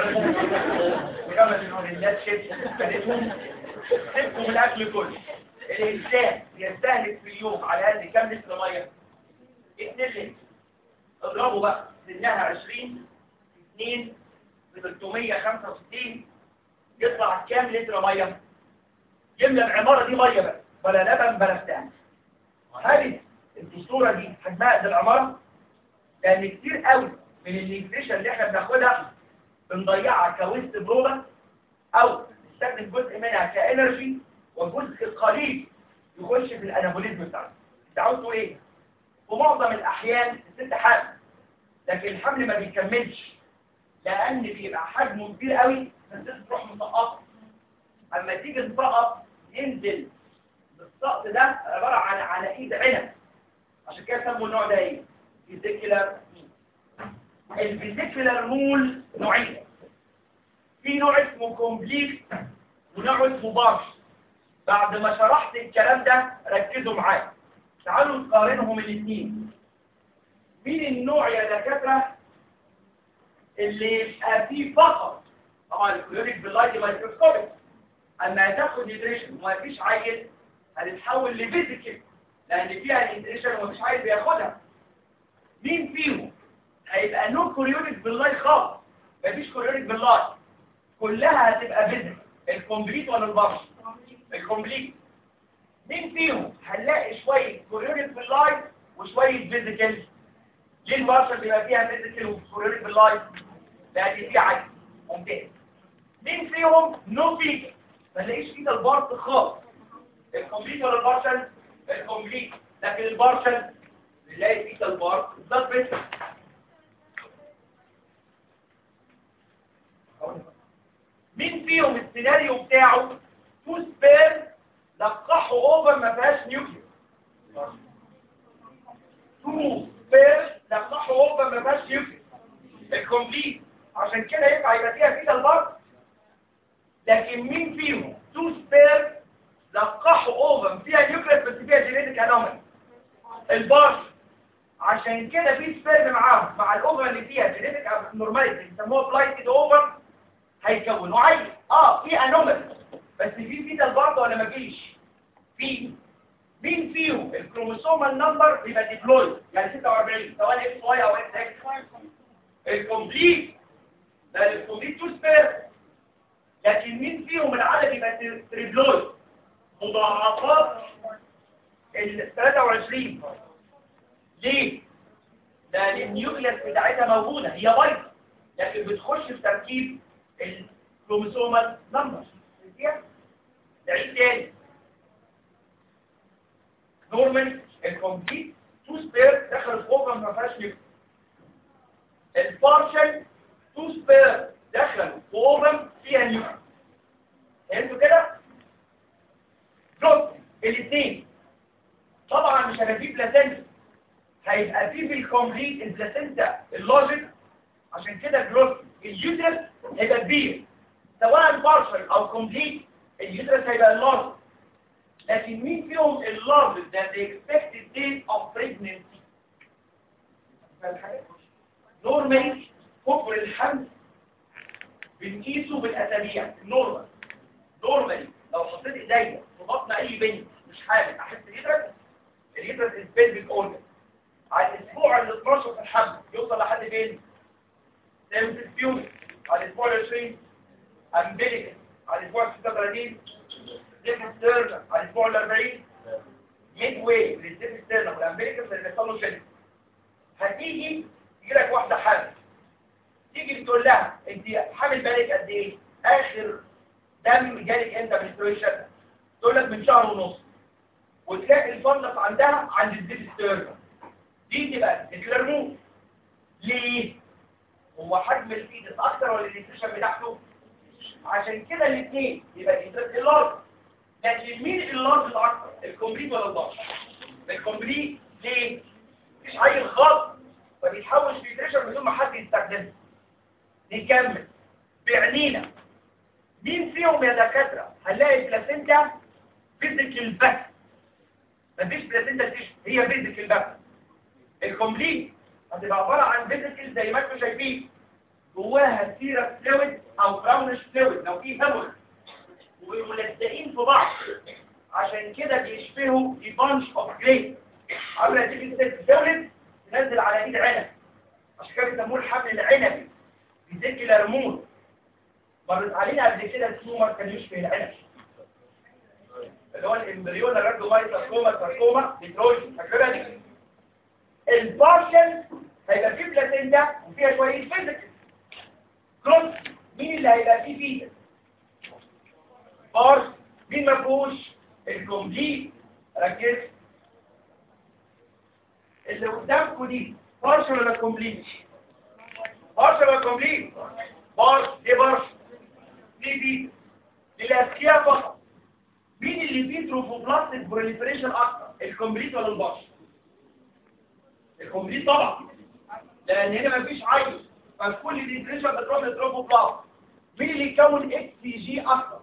وكمان الناس شيبس كانتهم حبوا من الاكل كله الانسان يستهلك في اليوم على الاقل كام لتر ميه 2 لتر اضربوا بقى سنها 20 2 ب 365 يطلع كام لتر ميه يملى العماره دي ميه بقى ولا لبن بلا بتاع هل الدستوره دي حجمها قد العماره لان كتير قوي من النيوتريشن اللي احنا بناخدها بنضيعها كويست برودكت او نستخدم جزء منها كانرجي وجزء قليل يخش في الانابوليزم بتاعنا انت عاوز تقول ايه في معظم الاحيان الست حامل لكن الحمل ما بيكملش لان بيبقى حجمه كبير قوي فالست تروح مسقطه اما تيجي تسقط ينزل بالسقط ده عباره عن على ايد عنب عشان كده سموا النوع ده ايه فيزيكولار الفيزيكولار مول نوعين في نوع اسمه كومبليت ونوع اسمه بارش بعد ما شرحت الكلام ده ركزوا معايا تعالوا نقارنهم الاثنين مين النوع يا دكاتره اللي يبقى فيه فقط طبعا الكلوريك باللايت مايكروسكوبيك اما هتاخد نيوتريشن وما فيش عيل هتتحول لفيزيكال لان فيها نيوتريشن ومفيش عيل بياخدها مين فيهم هيبقى نو كوريونيك باللايت خالص مفيش كوريونيك باللايت كلها هتبقى فيزيكال الكومبليت ولا البارش الكومبليت مين فيهم هنلاقي شويه كوريونيك باللايت وشويه فيزيكال ليه البارشل بيبقى فيها فيزيكال وكوريونيك باللايت لان فيها عيل ممتاز مين فيهم نو فيجر ما نلاقيش فيه البارت خالص الكومبليت ولا البارشل الكومبليت لكن البارشل نلاقي فيه البارت بالظبط بس مين فيهم السيناريو بتاعه تو سبير لقحوا اوفر ما فيهاش نيوكليوس تو سبير لقحوا اوفر ما فيهاش نيوكليوس الكومبليت عشان كده ينفع يبقى فيها فيتا البارت لكن مين فيهم تو سبير لقحوا اوفر فيها نيوكليس بس فيها جينيتك انومالي البارش عشان كده في سبيرم معاهم مع الاوفر اللي فيها جينيتك ابنورماليتي بيسموها بلايتد اوفر هيكونوا عيل اه في انومالي بس في فيتال برضه ولا مفيش في مين فيهم الكروموسومال نمبر بيبقى ديبلويد يعني 46 سواء اكس واي او اكس اكس الكومبليت ده الكومبليت تو سبيرم لكن مين فيهم العدد يبقى تريبلويد مضاعفات ال 23 ليه؟ لأن النيوكليس بتاعتها موجودة هي بايظة لكن بتخش في تركيب الكروموسومال نمبر نعيد تاني نورمال الكومبليت تو سبير دخل في اوفر ما فيهاش نيوكليس البارشل تو سبير دخل في اوفر فيها نيوكليس فهمتوا كده؟ دول الاثنين طبعا مش هيبقى فيه بلاسنتا هيبقى فيه في الكومبليت البلاسنتا اللوجيك عشان كده جروث اليوترس هيبقى كبير سواء بارشل او كومبليت اليوترس هيبقى اللارج لكن مين فيهم اللارج ده the expected date of pregnancy نورمالي كبر الحمل بنقيسه بالاسابيع نورمال نورمالي لو حطيت ايديا في بطن اي بنت مش حامل احس اليدرس اليدرس البيلفيك اورجن على الاسبوع ال 12 في الحمل يوصل لحد فين؟ سيمس بيوت على الاسبوع ال 20 امبليكس على الاسبوع ال 36 ديف ستيرن على الاسبوع ال 40 ميد واي للديف ستيرن والامبليكس اللي بيحصل له شد هتيجي يجي لك واحده حامل تيجي بتقول لها انت حامل بالك قد ايه؟ اخر دم جالك امتى منستريشن تقول لك من شهر ونص وتلاقي الفندق عندها عند الديب ستيرن دي تبقى الكلرمون ليه هو حجم الفيتس اكتر ولا النيوتريشن بتاعته عشان كده الاثنين يبقى الانترست اللارج لكن مين اللارج الاكتر الكومبليت ولا اللارج الكومبليت ليه مفيش عيل خالص فبيتحول في نيوتريشن بدون ما حد يستخدمه نكمل بعنينا مين فيهم يا دكاترة هنلاقي البلاسينتا فيزيكال بس مفيش بلاسينتا تيش هي فيزيكال بس الكومبليت هتبقى عبارة عن فيزيكال زي ما انتم شايفين جواها سيرة فلويد او براونش فلويد لو في هامور وملزقين في بعض عشان كده بيشبهوا في بانش اوف جريد عامله تيجي ست فلويد تنزل على ايد عنب عشان كده بيسموه الحبل العنبي بيزكي الهرمون مرت علينا قبل كده التيومر كان يشبه العنب اللي هو الامبريون الراجوماي ساركوما ساركوما ديترويد فاكرها دي البارشل هيبقى فيه بلاسينتا وفيها شويه فيزيكال كروس مين اللي هيبقى فيه فيزيكال بارش مين ما فيهوش الكومبليت ركز اللي قدامكم دي بارشل ولا كومبليت بارشل ولا كومبليت بارش دي بارش دي دي للاذكياء فقط مين اللي فيه تروفوبلاستيك بروليفريشن اكتر الكومبليت ولا البارش الكومبليت طبعا لان هنا مفيش عين فكل ديبريشن بتروح للتروفوبلاست مين اللي يكون اكس سي جي اكتر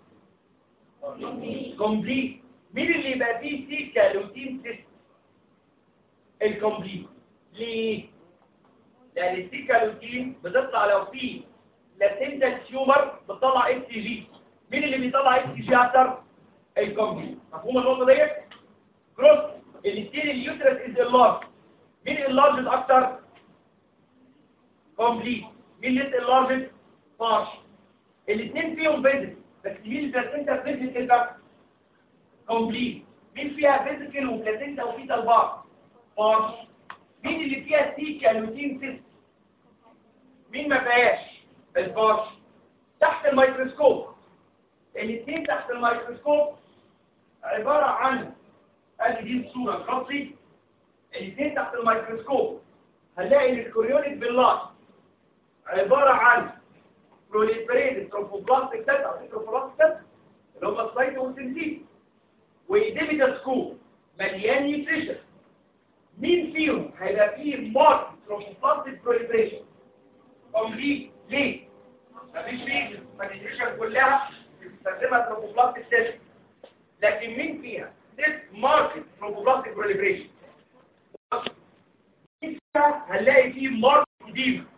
كومبليت مين اللي يبقى فيه سيكا لوتين سيستم الكومبليت ليه لان السيكا لوتين بتطلع لو فيه لاتنتال تيومر بتطلع اكس سي جي مين اللي بيطلع اكس سي جي اكتر الكومبليت مفهوم النقطه ديت كروس الاثنين اليوترس از اللارج مين اللارج اكتر كومبليت مين اللي اللارج بارش الاثنين فيهم فيزيكال بس مين البلاسينتا فيزيكال بقى كومبليت مين فيها فيزيكال وبلاسينتا وفيتال بار بارش مين اللي فيها سيكا لوتين سيست مين ما فيهاش البارش تحت الميكروسكوب الاثنين تحت الميكروسكوب عبارة عن ادي دي الصورة الخطي الاثنين تحت الميكروسكوب هنلاقي ان الكوريونيك باللاس عبارة عن بروليفريد تروفوبلاستيك سيل او تروفوبلاستيك سيل اللي هم السايتوسينتين وايديميتال سكوب مليان نيوتريشن مين فيهم هيبقى فيه مارك تروفوبلاستيك بروليفريشن كومبليت ليه؟ مفيش ريجن فالنيوتريشن كلها بتستخدمها تروفوبلاستيك سيل لكن مين فيها؟ ست ماركت تروفوبلاستيك بروليفريشن هنلاقي فيه مارك قديم